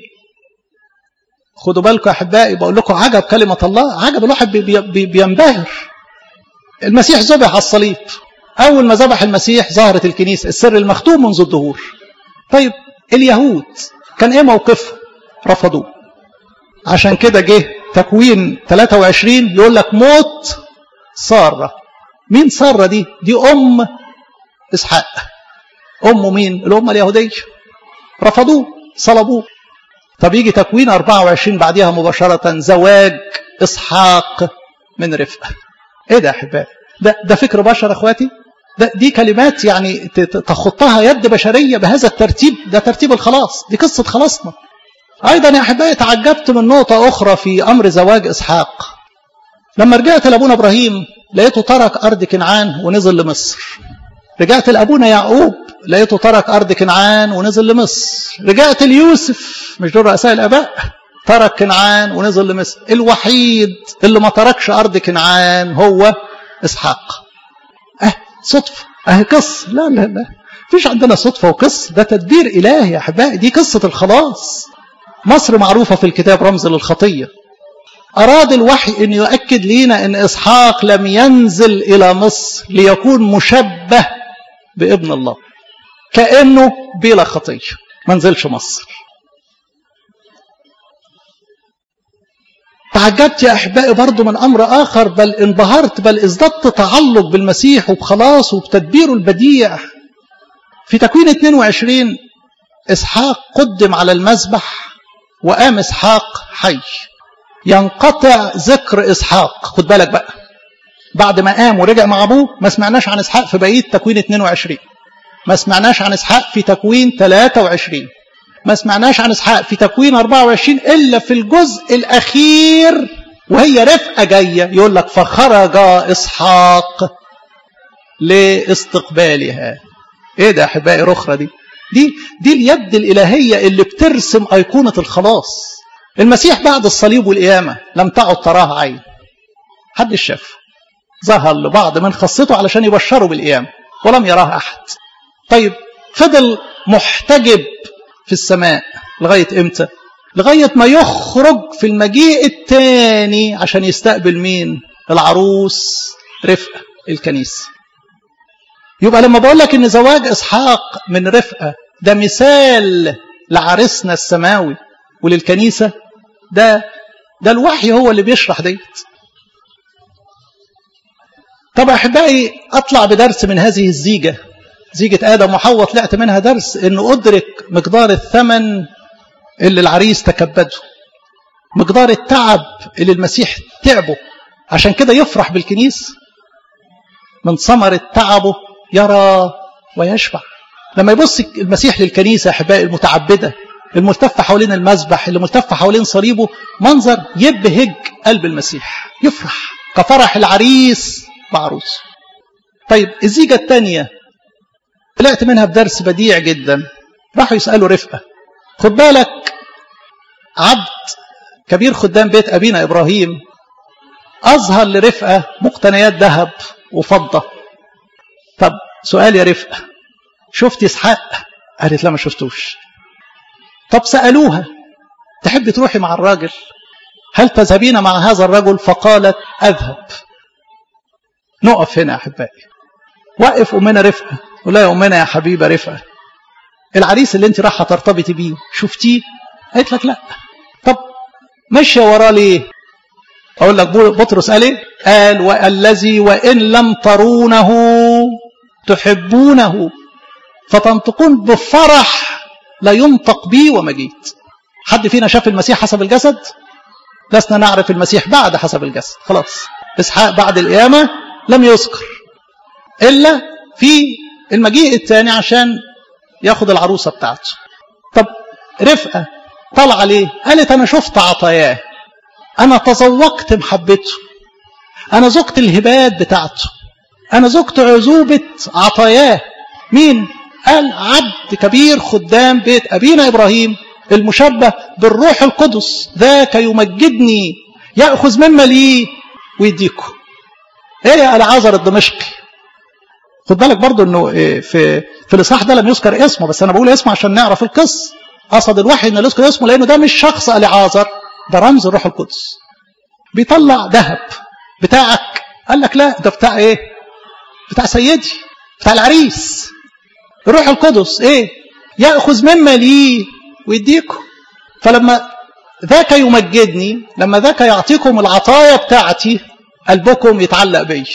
خدوا بالكم يا احبائي بقول لكم عجب كلمه الله عجب الواحد بي بي بينبهر المسيح ذبح على الصليب اول ما ذبح المسيح ظهرت الكنيسه السر المختوم منذ الدهور طيب اليهود كان ايه موقفهم رفضوه عشان كده جه تكوين 23 يقول لك موت ساره مين ساره دي دي ام اسحاق امه مين الامه اليهوديه رفضوه صلبوه طب يجي تكوين 24 بعدها مباشرة زواج إسحاق من رفقة إيه ده يا أحبائي ده, ده فكر بشر أخواتي ده دي كلمات يعني تخطها يد بشرية بهذا الترتيب ده ترتيب الخلاص دي قصة خلاصنا أيضا يا أحبائي تعجبت من نقطة أخرى في أمر زواج إسحاق لما رجعت لأبونا إبراهيم لقيته ترك أرض كنعان ونزل لمصر رجعت لأبونا يعقوب لقيته ترك أرض كنعان ونزل لمصر رجعت ليوسف مش دول رؤساء الآباء ترك كنعان ونزل لمصر الوحيد اللي ما تركش أرض كنعان هو إسحاق أه صدفة أه قصة لا لا لا فيش عندنا صدفة وقصة ده تدبير إلهي يا أحبائي دي قصة الخلاص مصر معروفة في الكتاب رمز للخطية أراد الوحي أن يؤكد لنا أن إسحاق لم ينزل إلى مصر ليكون مشبه بابن الله كأنه بلا خطية ما نزلش مصر تعجبت يا أحبائي برضو من أمر آخر بل انبهرت بل ازددت تعلق بالمسيح وبخلاصه وبتدبيره البديع في تكوين 22 إسحاق قدم على المذبح وقام إسحاق حي ينقطع ذكر إسحاق خد بالك بقى بعد ما قام ورجع مع أبوه ما سمعناش عن إسحاق في بقية تكوين 22 ما سمعناش عن إسحاق في تكوين 23 ما سمعناش عن إسحاق في تكوين 24 إلا في الجزء الأخير وهي رفقة جاية يقول لك فخرج إسحاق لاستقبالها إيه ده أحبائي رخرة دي دي دي اليد الإلهية اللي بترسم أيقونة الخلاص المسيح بعد الصليب والقيامة لم تعد تراه عين حد شافه ظهر لبعض من خاصته علشان يبشروا بالقيامة ولم يراه أحد طيب فضل محتجب في السماء لغاية إمتى لغاية ما يخرج في المجيء الثاني عشان يستقبل مين العروس رفقة الكنيسة يبقى لما بقول لك ان زواج اسحاق من رفقة ده مثال لعريسنا السماوي وللكنيسة ده ده الوحي هو اللي بيشرح ديت طب احبائي اطلع بدرس من هذه الزيجه زيجه ادم وحواء طلعت منها درس انه ادرك مقدار الثمن اللي العريس تكبده مقدار التعب اللي المسيح تعبه عشان كده يفرح بالكنيسه من ثمرة تعبه يرى ويشبع لما يبص المسيح للكنيسة أحبائي المتعبدة الملتفة حوالين المذبح اللي ملتفة حوالين صليبه منظر يبهج قلب المسيح يفرح كفرح العريس بعروسه طيب الزيجة الثانية طلعت منها بدرس بديع جدا راحوا يسألوا رفقة خد بالك عبد كبير خدام بيت أبينا إبراهيم أظهر لرفقة مقتنيات ذهب وفضة طب سؤال يا رفقة شفت إسحاق قالت لا ما شفتوش طب سألوها تحب تروحي مع الراجل هل تذهبين مع هذا الرجل فقالت أذهب نقف هنا يا أحبائي وقف أمنا رفقة ولا يا أمنا يا حبيبة رفقة العريس اللي انت رايحة ترتبطي بيه شفتيه قالت لك لا طب ماشية وراه ليه أقول لك بطرس قال إيه؟ قال والذي وإن لم ترونه تحبونه فتنطقون بفرح لا ينطق بي وما جيت حد فينا شاف المسيح حسب الجسد لسنا نعرف المسيح بعد حسب الجسد خلاص إسحاق بعد القيامة لم يذكر إلا في المجيء الثاني عشان ياخد العروسة بتاعته طب رفقة طلع ليه قالت أنا شفت عطاياه أنا تذوقت محبته أنا ذقت الهبات بتاعته أنا ذقت عزوبة عطاياه مين؟ قال عبد كبير خدام بيت أبينا إبراهيم المشبه بالروح القدس ذاك يمجدني يأخذ مما لي ويديكم ايه يا العازر الدمشقي خد بالك برضو انه في في الاصحاح ده لم يذكر اسمه بس انا بقول اسمه عشان نعرف القصه قصد الوحي ان يذكر اسمه لانه ده مش شخص العازر ده رمز الروح القدس بيطلع ذهب بتاعك قال لك لا ده بتاع ايه بتاع سيدي بتاع العريس الروح القدس ايه ياخذ مما لي ويديكم فلما ذاك يمجدني لما ذاك يعطيكم العطايا بتاعتي قلبكم يتعلق بي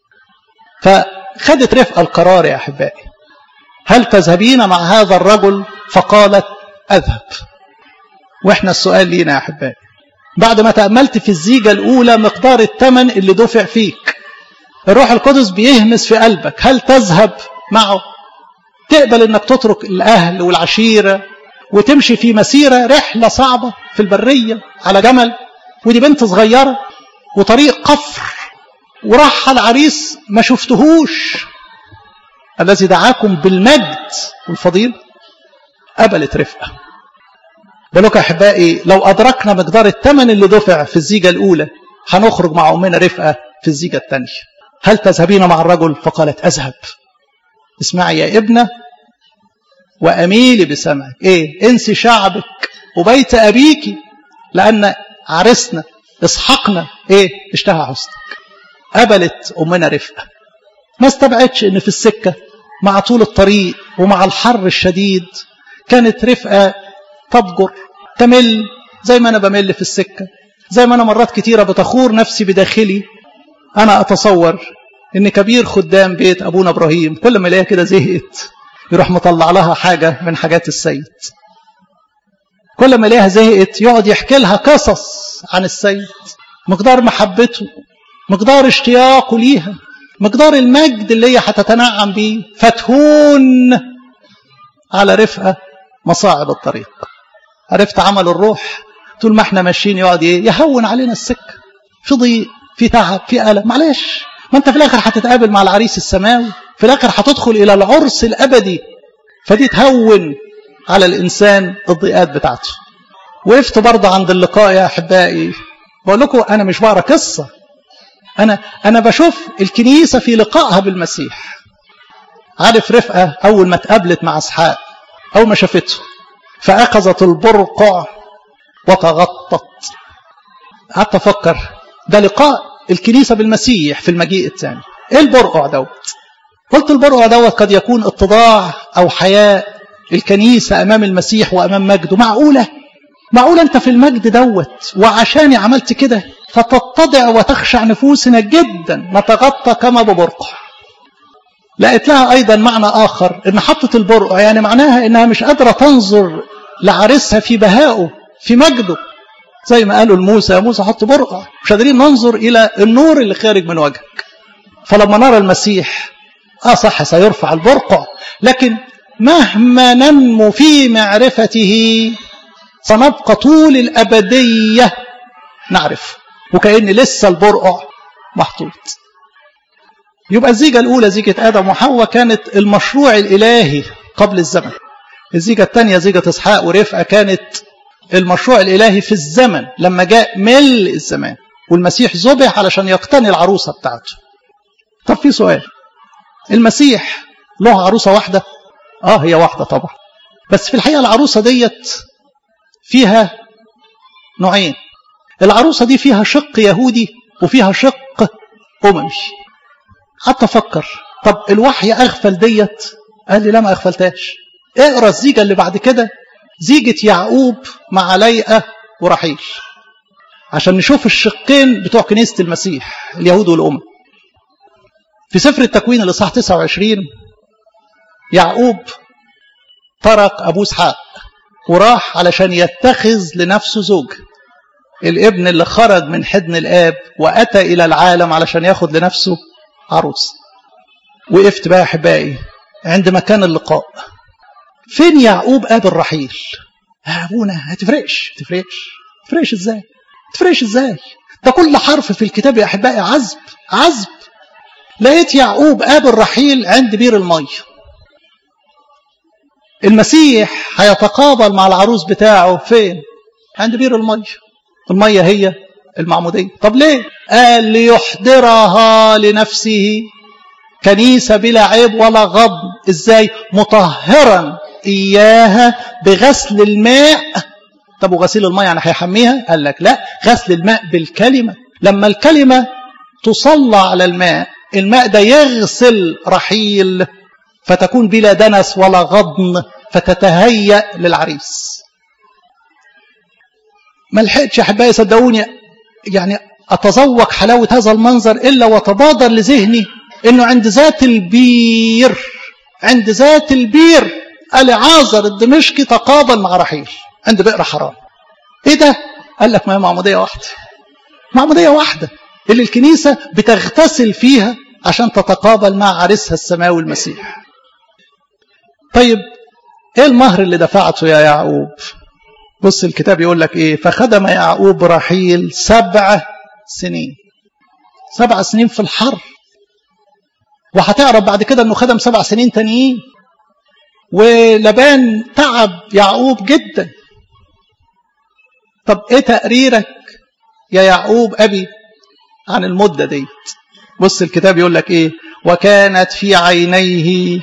فخدت رفقة القرار يا أحبائي هل تذهبين مع هذا الرجل فقالت أذهب وإحنا السؤال لينا يا أحبائي بعد ما تأملت في الزيجة الأولى مقدار الثمن اللي دفع فيك الروح القدس بيهمس في قلبك هل تذهب معه تقبل انك تترك الاهل والعشيرة وتمشي في مسيرة رحلة صعبة في البرية على جمل ودي بنت صغيرة وطريق قفر وراح العريس ما شفتهوش الذي دعاكم بالمجد والفضيل قبلت رفقة بالك يا أحبائي لو أدركنا مقدار الثمن اللي دفع في الزيجة الأولى هنخرج مع أمنا رفقة في الزيجة الثانية هل تذهبين مع الرجل فقالت أذهب اسمعي يا ابنة وأميلي بسمعك إيه انسي شعبك وبيت أبيك لأن عرسنا اسحقنا إيه اشتهى حسنك قبلت أمنا رفقة ما استبعدش إن في السكة مع طول الطريق ومع الحر الشديد كانت رفقة تضجر تمل زي ما أنا بمل في السكة زي ما أنا مرات كتيرة بتخور نفسي بداخلي أنا أتصور إن كبير خدام بيت أبونا إبراهيم كل ما يلاقيها كده زهقت يروح مطلع لها حاجة من حاجات السيد كل ما يلاقيها زهقت يقعد يحكي لها قصص عن السيد مقدار محبته مقدار اشتياقه ليها مقدار المجد اللي هي هتتنعم بيه فتهون على رفقة مصاعب الطريق عرفت عمل الروح طول ما احنا ماشيين يقعد ايه يهون علينا السكة في ضيق في تعب في ألم معلش ما انت في الاخر هتتقابل مع العريس السماوي في الاخر هتدخل الى العرس الابدي فدي تهون على الانسان الضيقات بتاعته وقفت برضه عند اللقاء يا احبائي بقول لكم انا مش بقرا قصه أنا أنا بشوف الكنيسة في لقائها بالمسيح عارف رفقة أول ما اتقابلت مع إسحاق أول ما شافته فأخذت البرقع وتغطت قعدت أفكر ده لقاء الكنيسة بالمسيح في المجيء الثاني إيه البرقع دوت قلت البرقع دوت قد يكون اتضاع أو حياء الكنيسة أمام المسيح وأمام مجده معقولة معقولة أنت في المجد دوت وعشاني عملت كده فتتضع وتخشع نفوسنا جدا نتغطى كما ببرقع لقيت لها أيضا معنى آخر إن حطت البرقع يعني معناها إنها مش قادرة تنظر لعريسها في بهائه في مجده زي ما قالوا لموسى موسى حط برقع مش قادرين ننظر إلى النور اللي خارج من وجهك فلما نرى المسيح آه صح سيرفع البرقع لكن مهما ننمو في معرفته سنبقى طول الأبدية نعرف وكأن لسه البرقع محطوط يبقى الزيجة الأولى زيجة آدم وحواء كانت المشروع الإلهي قبل الزمن الزيجة الثانية زيجة إسحاق ورفقة كانت المشروع الإلهي في الزمن لما جاء ملء الزمان والمسيح ذبح علشان يقتني العروسة بتاعته طب في سؤال المسيح له عروسة واحدة اه هي واحدة طبعا بس في الحقيقة العروسة ديت فيها نوعين العروسة دي فيها شق يهودي وفيها شق أممي حتى أفكر طب الوحي أغفل ديت قال لي لا ما أغفلتهاش اقرا الزيجة اللي بعد كده زيجة يعقوب مع ليئة ورحيل عشان نشوف الشقين بتوع كنيسة المسيح اليهود والأمم في سفر التكوين الإصحاح 29 يعقوب ترك أبوه إسحاق وراح علشان يتخذ لنفسه زوج الابن اللي خرج من حضن الآب وأتى إلى العالم علشان ياخد لنفسه عروس وقفت بقى أحبائي عند مكان اللقاء فين يعقوب قابل رحيل يا أبونا هتفرقش تفرقش تفرقش إزاي تفرقش إزاي ده كل حرف في الكتاب يا أحبائي عذب عذب لقيت يعقوب قابل رحيل عند بير المية المسيح هيتقابل مع العروس بتاعه فين عند بير المية المية هي المعمودية طب ليه قال ليحضرها لنفسه كنيسة بلا عيب ولا غضب ازاي مطهرا إياها بغسل الماء طب وغسيل الماء يعني هيحميها قال لك لا غسل الماء بالكلمة لما الكلمة تصلى على الماء الماء ده يغسل رحيل فتكون بلا دنس ولا غضن فتتهيأ للعريس ما لحقتش يا احبائي صدقوني يعني اتذوق حلاوه هذا المنظر الا وتبادر لذهني انه عند ذات البير عند ذات البير العازر الدمشقي تقابل مع رحيل عند بئر حرام ايه ده قال لك ما هي معموديه واحده معموديه واحده اللي الكنيسه بتغتسل فيها عشان تتقابل مع عريسها السماوي المسيح طيب ايه المهر اللي دفعته يا يعقوب بص الكتاب يقول لك ايه فخدم يعقوب رحيل سبع سنين سبع سنين في الحر وهتعرف بعد كده انه خدم سبع سنين تانيين ولبان تعب يعقوب جدا طب ايه تقريرك يا يعقوب ابي عن المدة ديت بص الكتاب يقول لك ايه وكانت في عينيه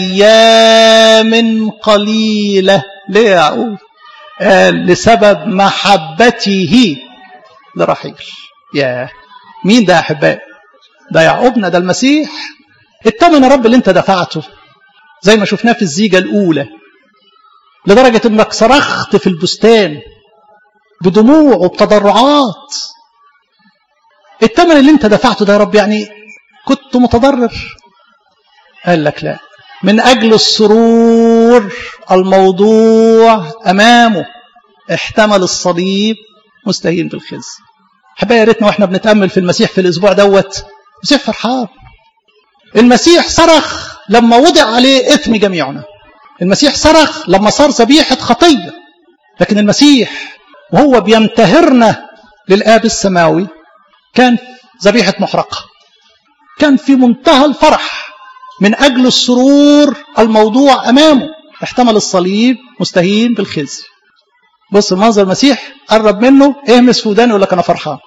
كأيام قليلة ليه يا يعقوب قال لسبب محبته لرحيل يا مين ده يا احبائي ده يعقوبنا ده المسيح الثمن يا رب اللي انت دفعته زي ما شفناه في الزيجة الأولى لدرجة انك صرخت في البستان بدموع وبتضرعات الثمن اللي انت دفعته ده يا رب يعني كنت متضرر قال لك لا من أجل السرور الموضوع أمامه احتمل الصليب مستهين بالخزي حبايا يا ريتنا واحنا بنتأمل في المسيح في الأسبوع دوت المسيح فرحان المسيح صرخ لما وضع عليه إثم جميعنا المسيح صرخ لما صار ذبيحة خطية لكن المسيح وهو بيمتهرنا للآب السماوي كان ذبيحة محرقة كان في منتهى الفرح من أجل السرور الموضوع أمامه احتمل الصليب مستهين بالخزي بص المنظر المسيح قرب منه اهمس في ودانه يقول لك أنا فرحان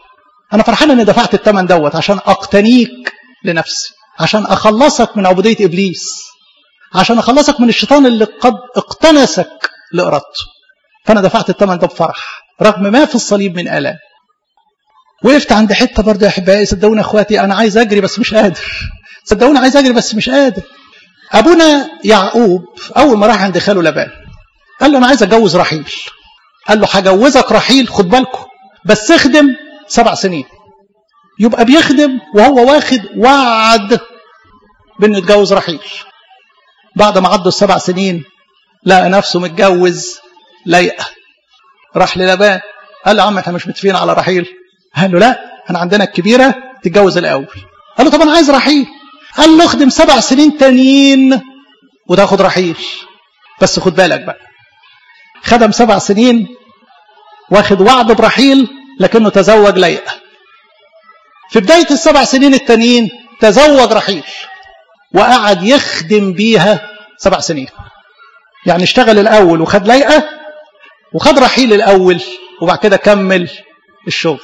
انا فرحان اني دفعت الثمن دوت عشان اقتنيك لنفسي عشان اخلصك من عبوديه ابليس عشان اخلصك من الشيطان اللي قد اقتنسك لارادته فانا دفعت الثمن ده بفرح رغم ما في الصليب من الام وقفت عند حته برضه يا احبائي صدقوني اخواتي انا عايز اجري بس مش قادر صدقوني عايز اجري بس مش قادر ابونا يعقوب اول ما راح عند خاله لبان قال له انا عايز اتجوز رحيل قال له هجوزك رحيل خد بالكم بس اخدم سبع سنين يبقى بيخدم وهو واخد وعد بانه يتجوز رحيل بعد ما عدوا السبع سنين لقى نفسه متجوز ليئة راح للبان قال له يا عم احنا مش متفقين على رحيل قال له لا احنا عندنا الكبيرة تتجوز الأول قال له طب انا عايز رحيل قال له اخدم سبع سنين تانيين وتاخد رحيل بس خد بالك بقى خدم سبع سنين واخد وعد برحيل لكنه تزوج ليئة في بداية السبع سنين التانيين تزوج رحيل وقعد يخدم بيها سبع سنين يعني اشتغل الأول وخد ليئة وخد رحيل الأول وبعد كده كمل الشغل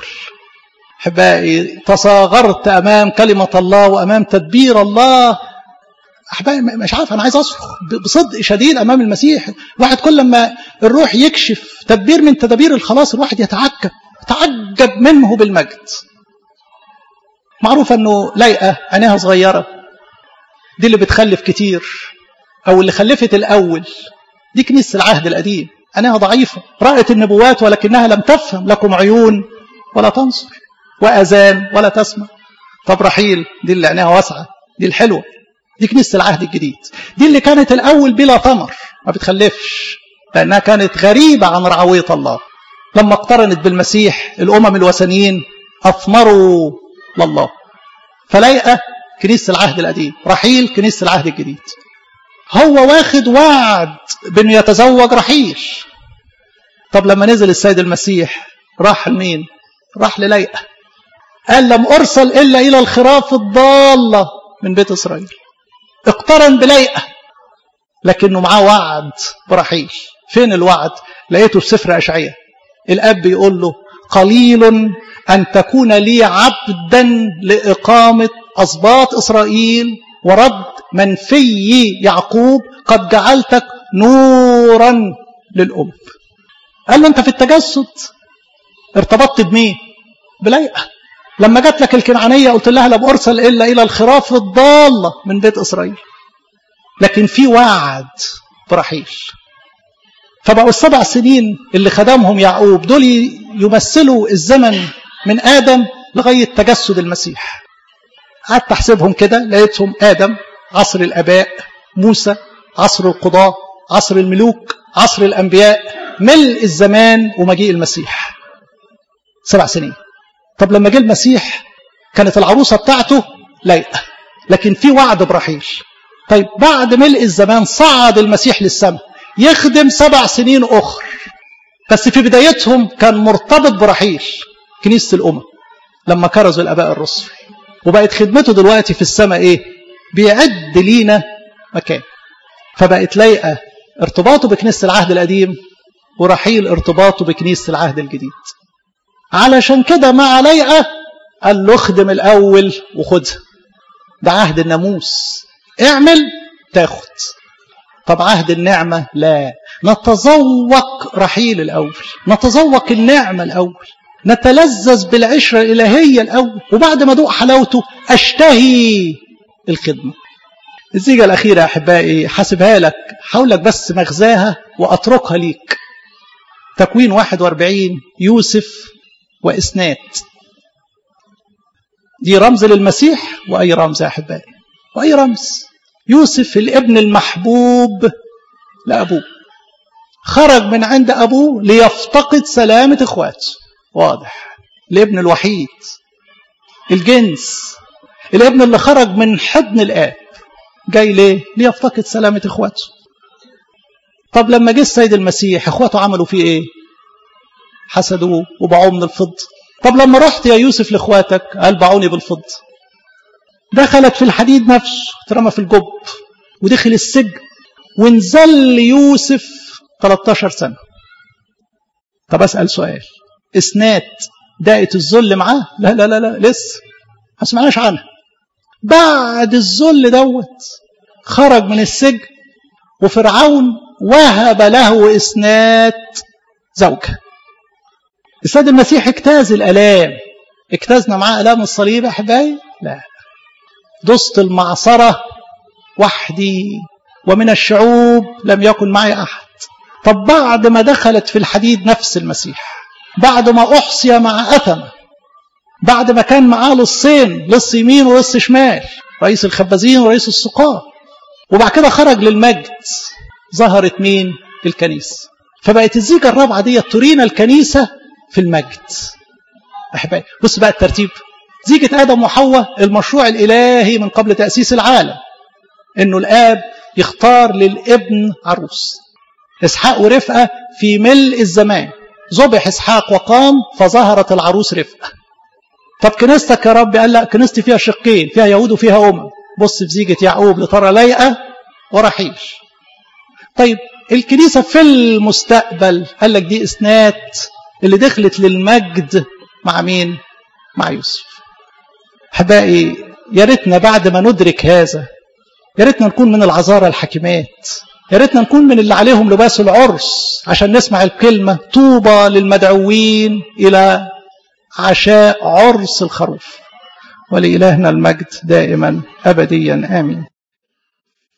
أحبائي تصاغرت أمام كلمة الله وأمام تدبير الله أحبائي مش عارف أنا عايز أصرخ بصدق شديد أمام المسيح الواحد كل ما الروح يكشف تدبير من تدابير الخلاص الواحد يتعجب يتعجب منه بالمجد معروف أنه لايقة عينيها صغيرة دي اللي بتخلف كتير أو اللي خلفت الأول دي كنيسة العهد القديم عينيها ضعيفة رأت النبوات ولكنها لم تفهم لكم عيون ولا تنصر وأذان ولا تسمع طب رحيل دي اللي عينيها واسعة دي الحلوة دي كنيسة العهد الجديد دي اللي كانت الأول بلا ثمر ما بتخلفش لأنها كانت غريبة عن رعوية الله لما اقترنت بالمسيح الأمم الوثنيين أثمروا لله فلايقة كنيسة العهد القديم رحيل كنيسة العهد الجديد هو واخد وعد بأنه يتزوج رحيل طب لما نزل السيد المسيح راح لمين راح لليئة قال لم أرسل إلا إلى الخراف الضالة من بيت إسرائيل اقترن بليئة لكنه معاه وعد برحيل فين الوعد لقيته في سفر أشعية الأب يقول له قليل أن تكون لي عبدا لإقامة أسباط إسرائيل ورد من في يعقوب قد جعلتك نورا للأمم قال له أنت في التجسد ارتبطت بمين بليئة لما جات لك الكنعانية قلت لها لم أرسل إلا إلى الخراف الضالة من بيت إسرائيل لكن في وعد برحيل فبقوا السبع سنين اللي خدمهم يعقوب دول يمثلوا الزمن من آدم لغاية تجسد المسيح قعدت أحسبهم كده لقيتهم آدم عصر الآباء موسى عصر القضاة عصر الملوك عصر الأنبياء ملء الزمان ومجيء المسيح سبع سنين طب لما جه المسيح كانت العروسة بتاعته لايقة لكن في وعد برحيل طيب بعد ملء الزمان صعد المسيح للسماء يخدم سبع سنين أخر بس في بدايتهم كان مرتبط برحيل كنيسة الأمم لما كرزوا الآباء الرسل وبقت خدمته دلوقتي في السماء إيه بيعد لينا مكان فبقت لايقة ارتباطه بكنيسة العهد القديم ورحيل ارتباطه بكنيسة العهد الجديد علشان كده مع لايقة قال له اخدم الأول وخدها ده عهد الناموس اعمل تاخد طب عهد النعمة لا نتذوق رحيل الأول نتذوق النعمة الأول نتلذذ بالعشرة الإلهية الأول وبعد ما دوق حلاوته أشتهي الخدمة الزيجة الأخيرة يا أحبائي حاسبها لك حاول لك بس مغزاها وأتركها ليك تكوين 41 يوسف وإسنات دي رمز للمسيح وأي رمز يا أحبائي وأي رمز يوسف الابن المحبوب لأبوه خرج من عند أبوه ليفتقد سلامة إخواته واضح الابن الوحيد الجنس الابن اللي خرج من حضن الآب جاي ليه؟ ليفتقد سلامة إخواته طب لما جه السيد المسيح إخواته عملوا فيه إيه؟ حسدوه وباعوه من الفضة طب لما رحت يا يوسف لإخواتك قال باعوني بالفضة دخلت في الحديد نفسه اترمى في الجب ودخل السجن ونزل يوسف 13 سنة طب أسأل سؤال إسنات دقت الذل معاه لا لا لا لا لسه ما سمعناش عنها بعد الذل دوت خرج من السجن وفرعون وهب له إسنات زوجة السيد المسيح اجتاز الآلام اجتازنا معاه آلام الصليب يا أحبائي لا دست المعصرة وحدي ومن الشعوب لم يكن معي أحد طب بعد ما دخلت في الحديد نفس المسيح بعد ما أحصي مع أثمة بعد ما كان معاه لصين لص يمين ولص شمال رئيس الخبازين ورئيس السقاة وبعد كده خرج للمجد ظهرت مين الكنيسة فبقت الزيجة الرابعة دي ترينا الكنيسة في المجد أحبائي بص بقى الترتيب زيجة آدم وحواء المشروع الإلهي من قبل تأسيس العالم إنه الآب يختار للابن عروس إسحاق ورفقة في ملء الزمان ذبح إسحاق وقام فظهرت العروس رفقة طب كنيستك يا رب قال لا كنيستي فيها شقين فيها يهود وفيها أمم بص في زيجة يعقوب لترى ليئة ورحيل طيب الكنيسة في المستقبل قال لك دي إسنات اللي دخلت للمجد مع مين مع يوسف أحبائي يا ريتنا بعد ما ندرك هذا يا ريتنا نكون من العذارى الحكيمات يا ريتنا نكون من اللي عليهم لباس العرس عشان نسمع الكلمة طوبى للمدعوين إلى عشاء عرس الخروف ولإلهنا المجد دائما أبديا آمين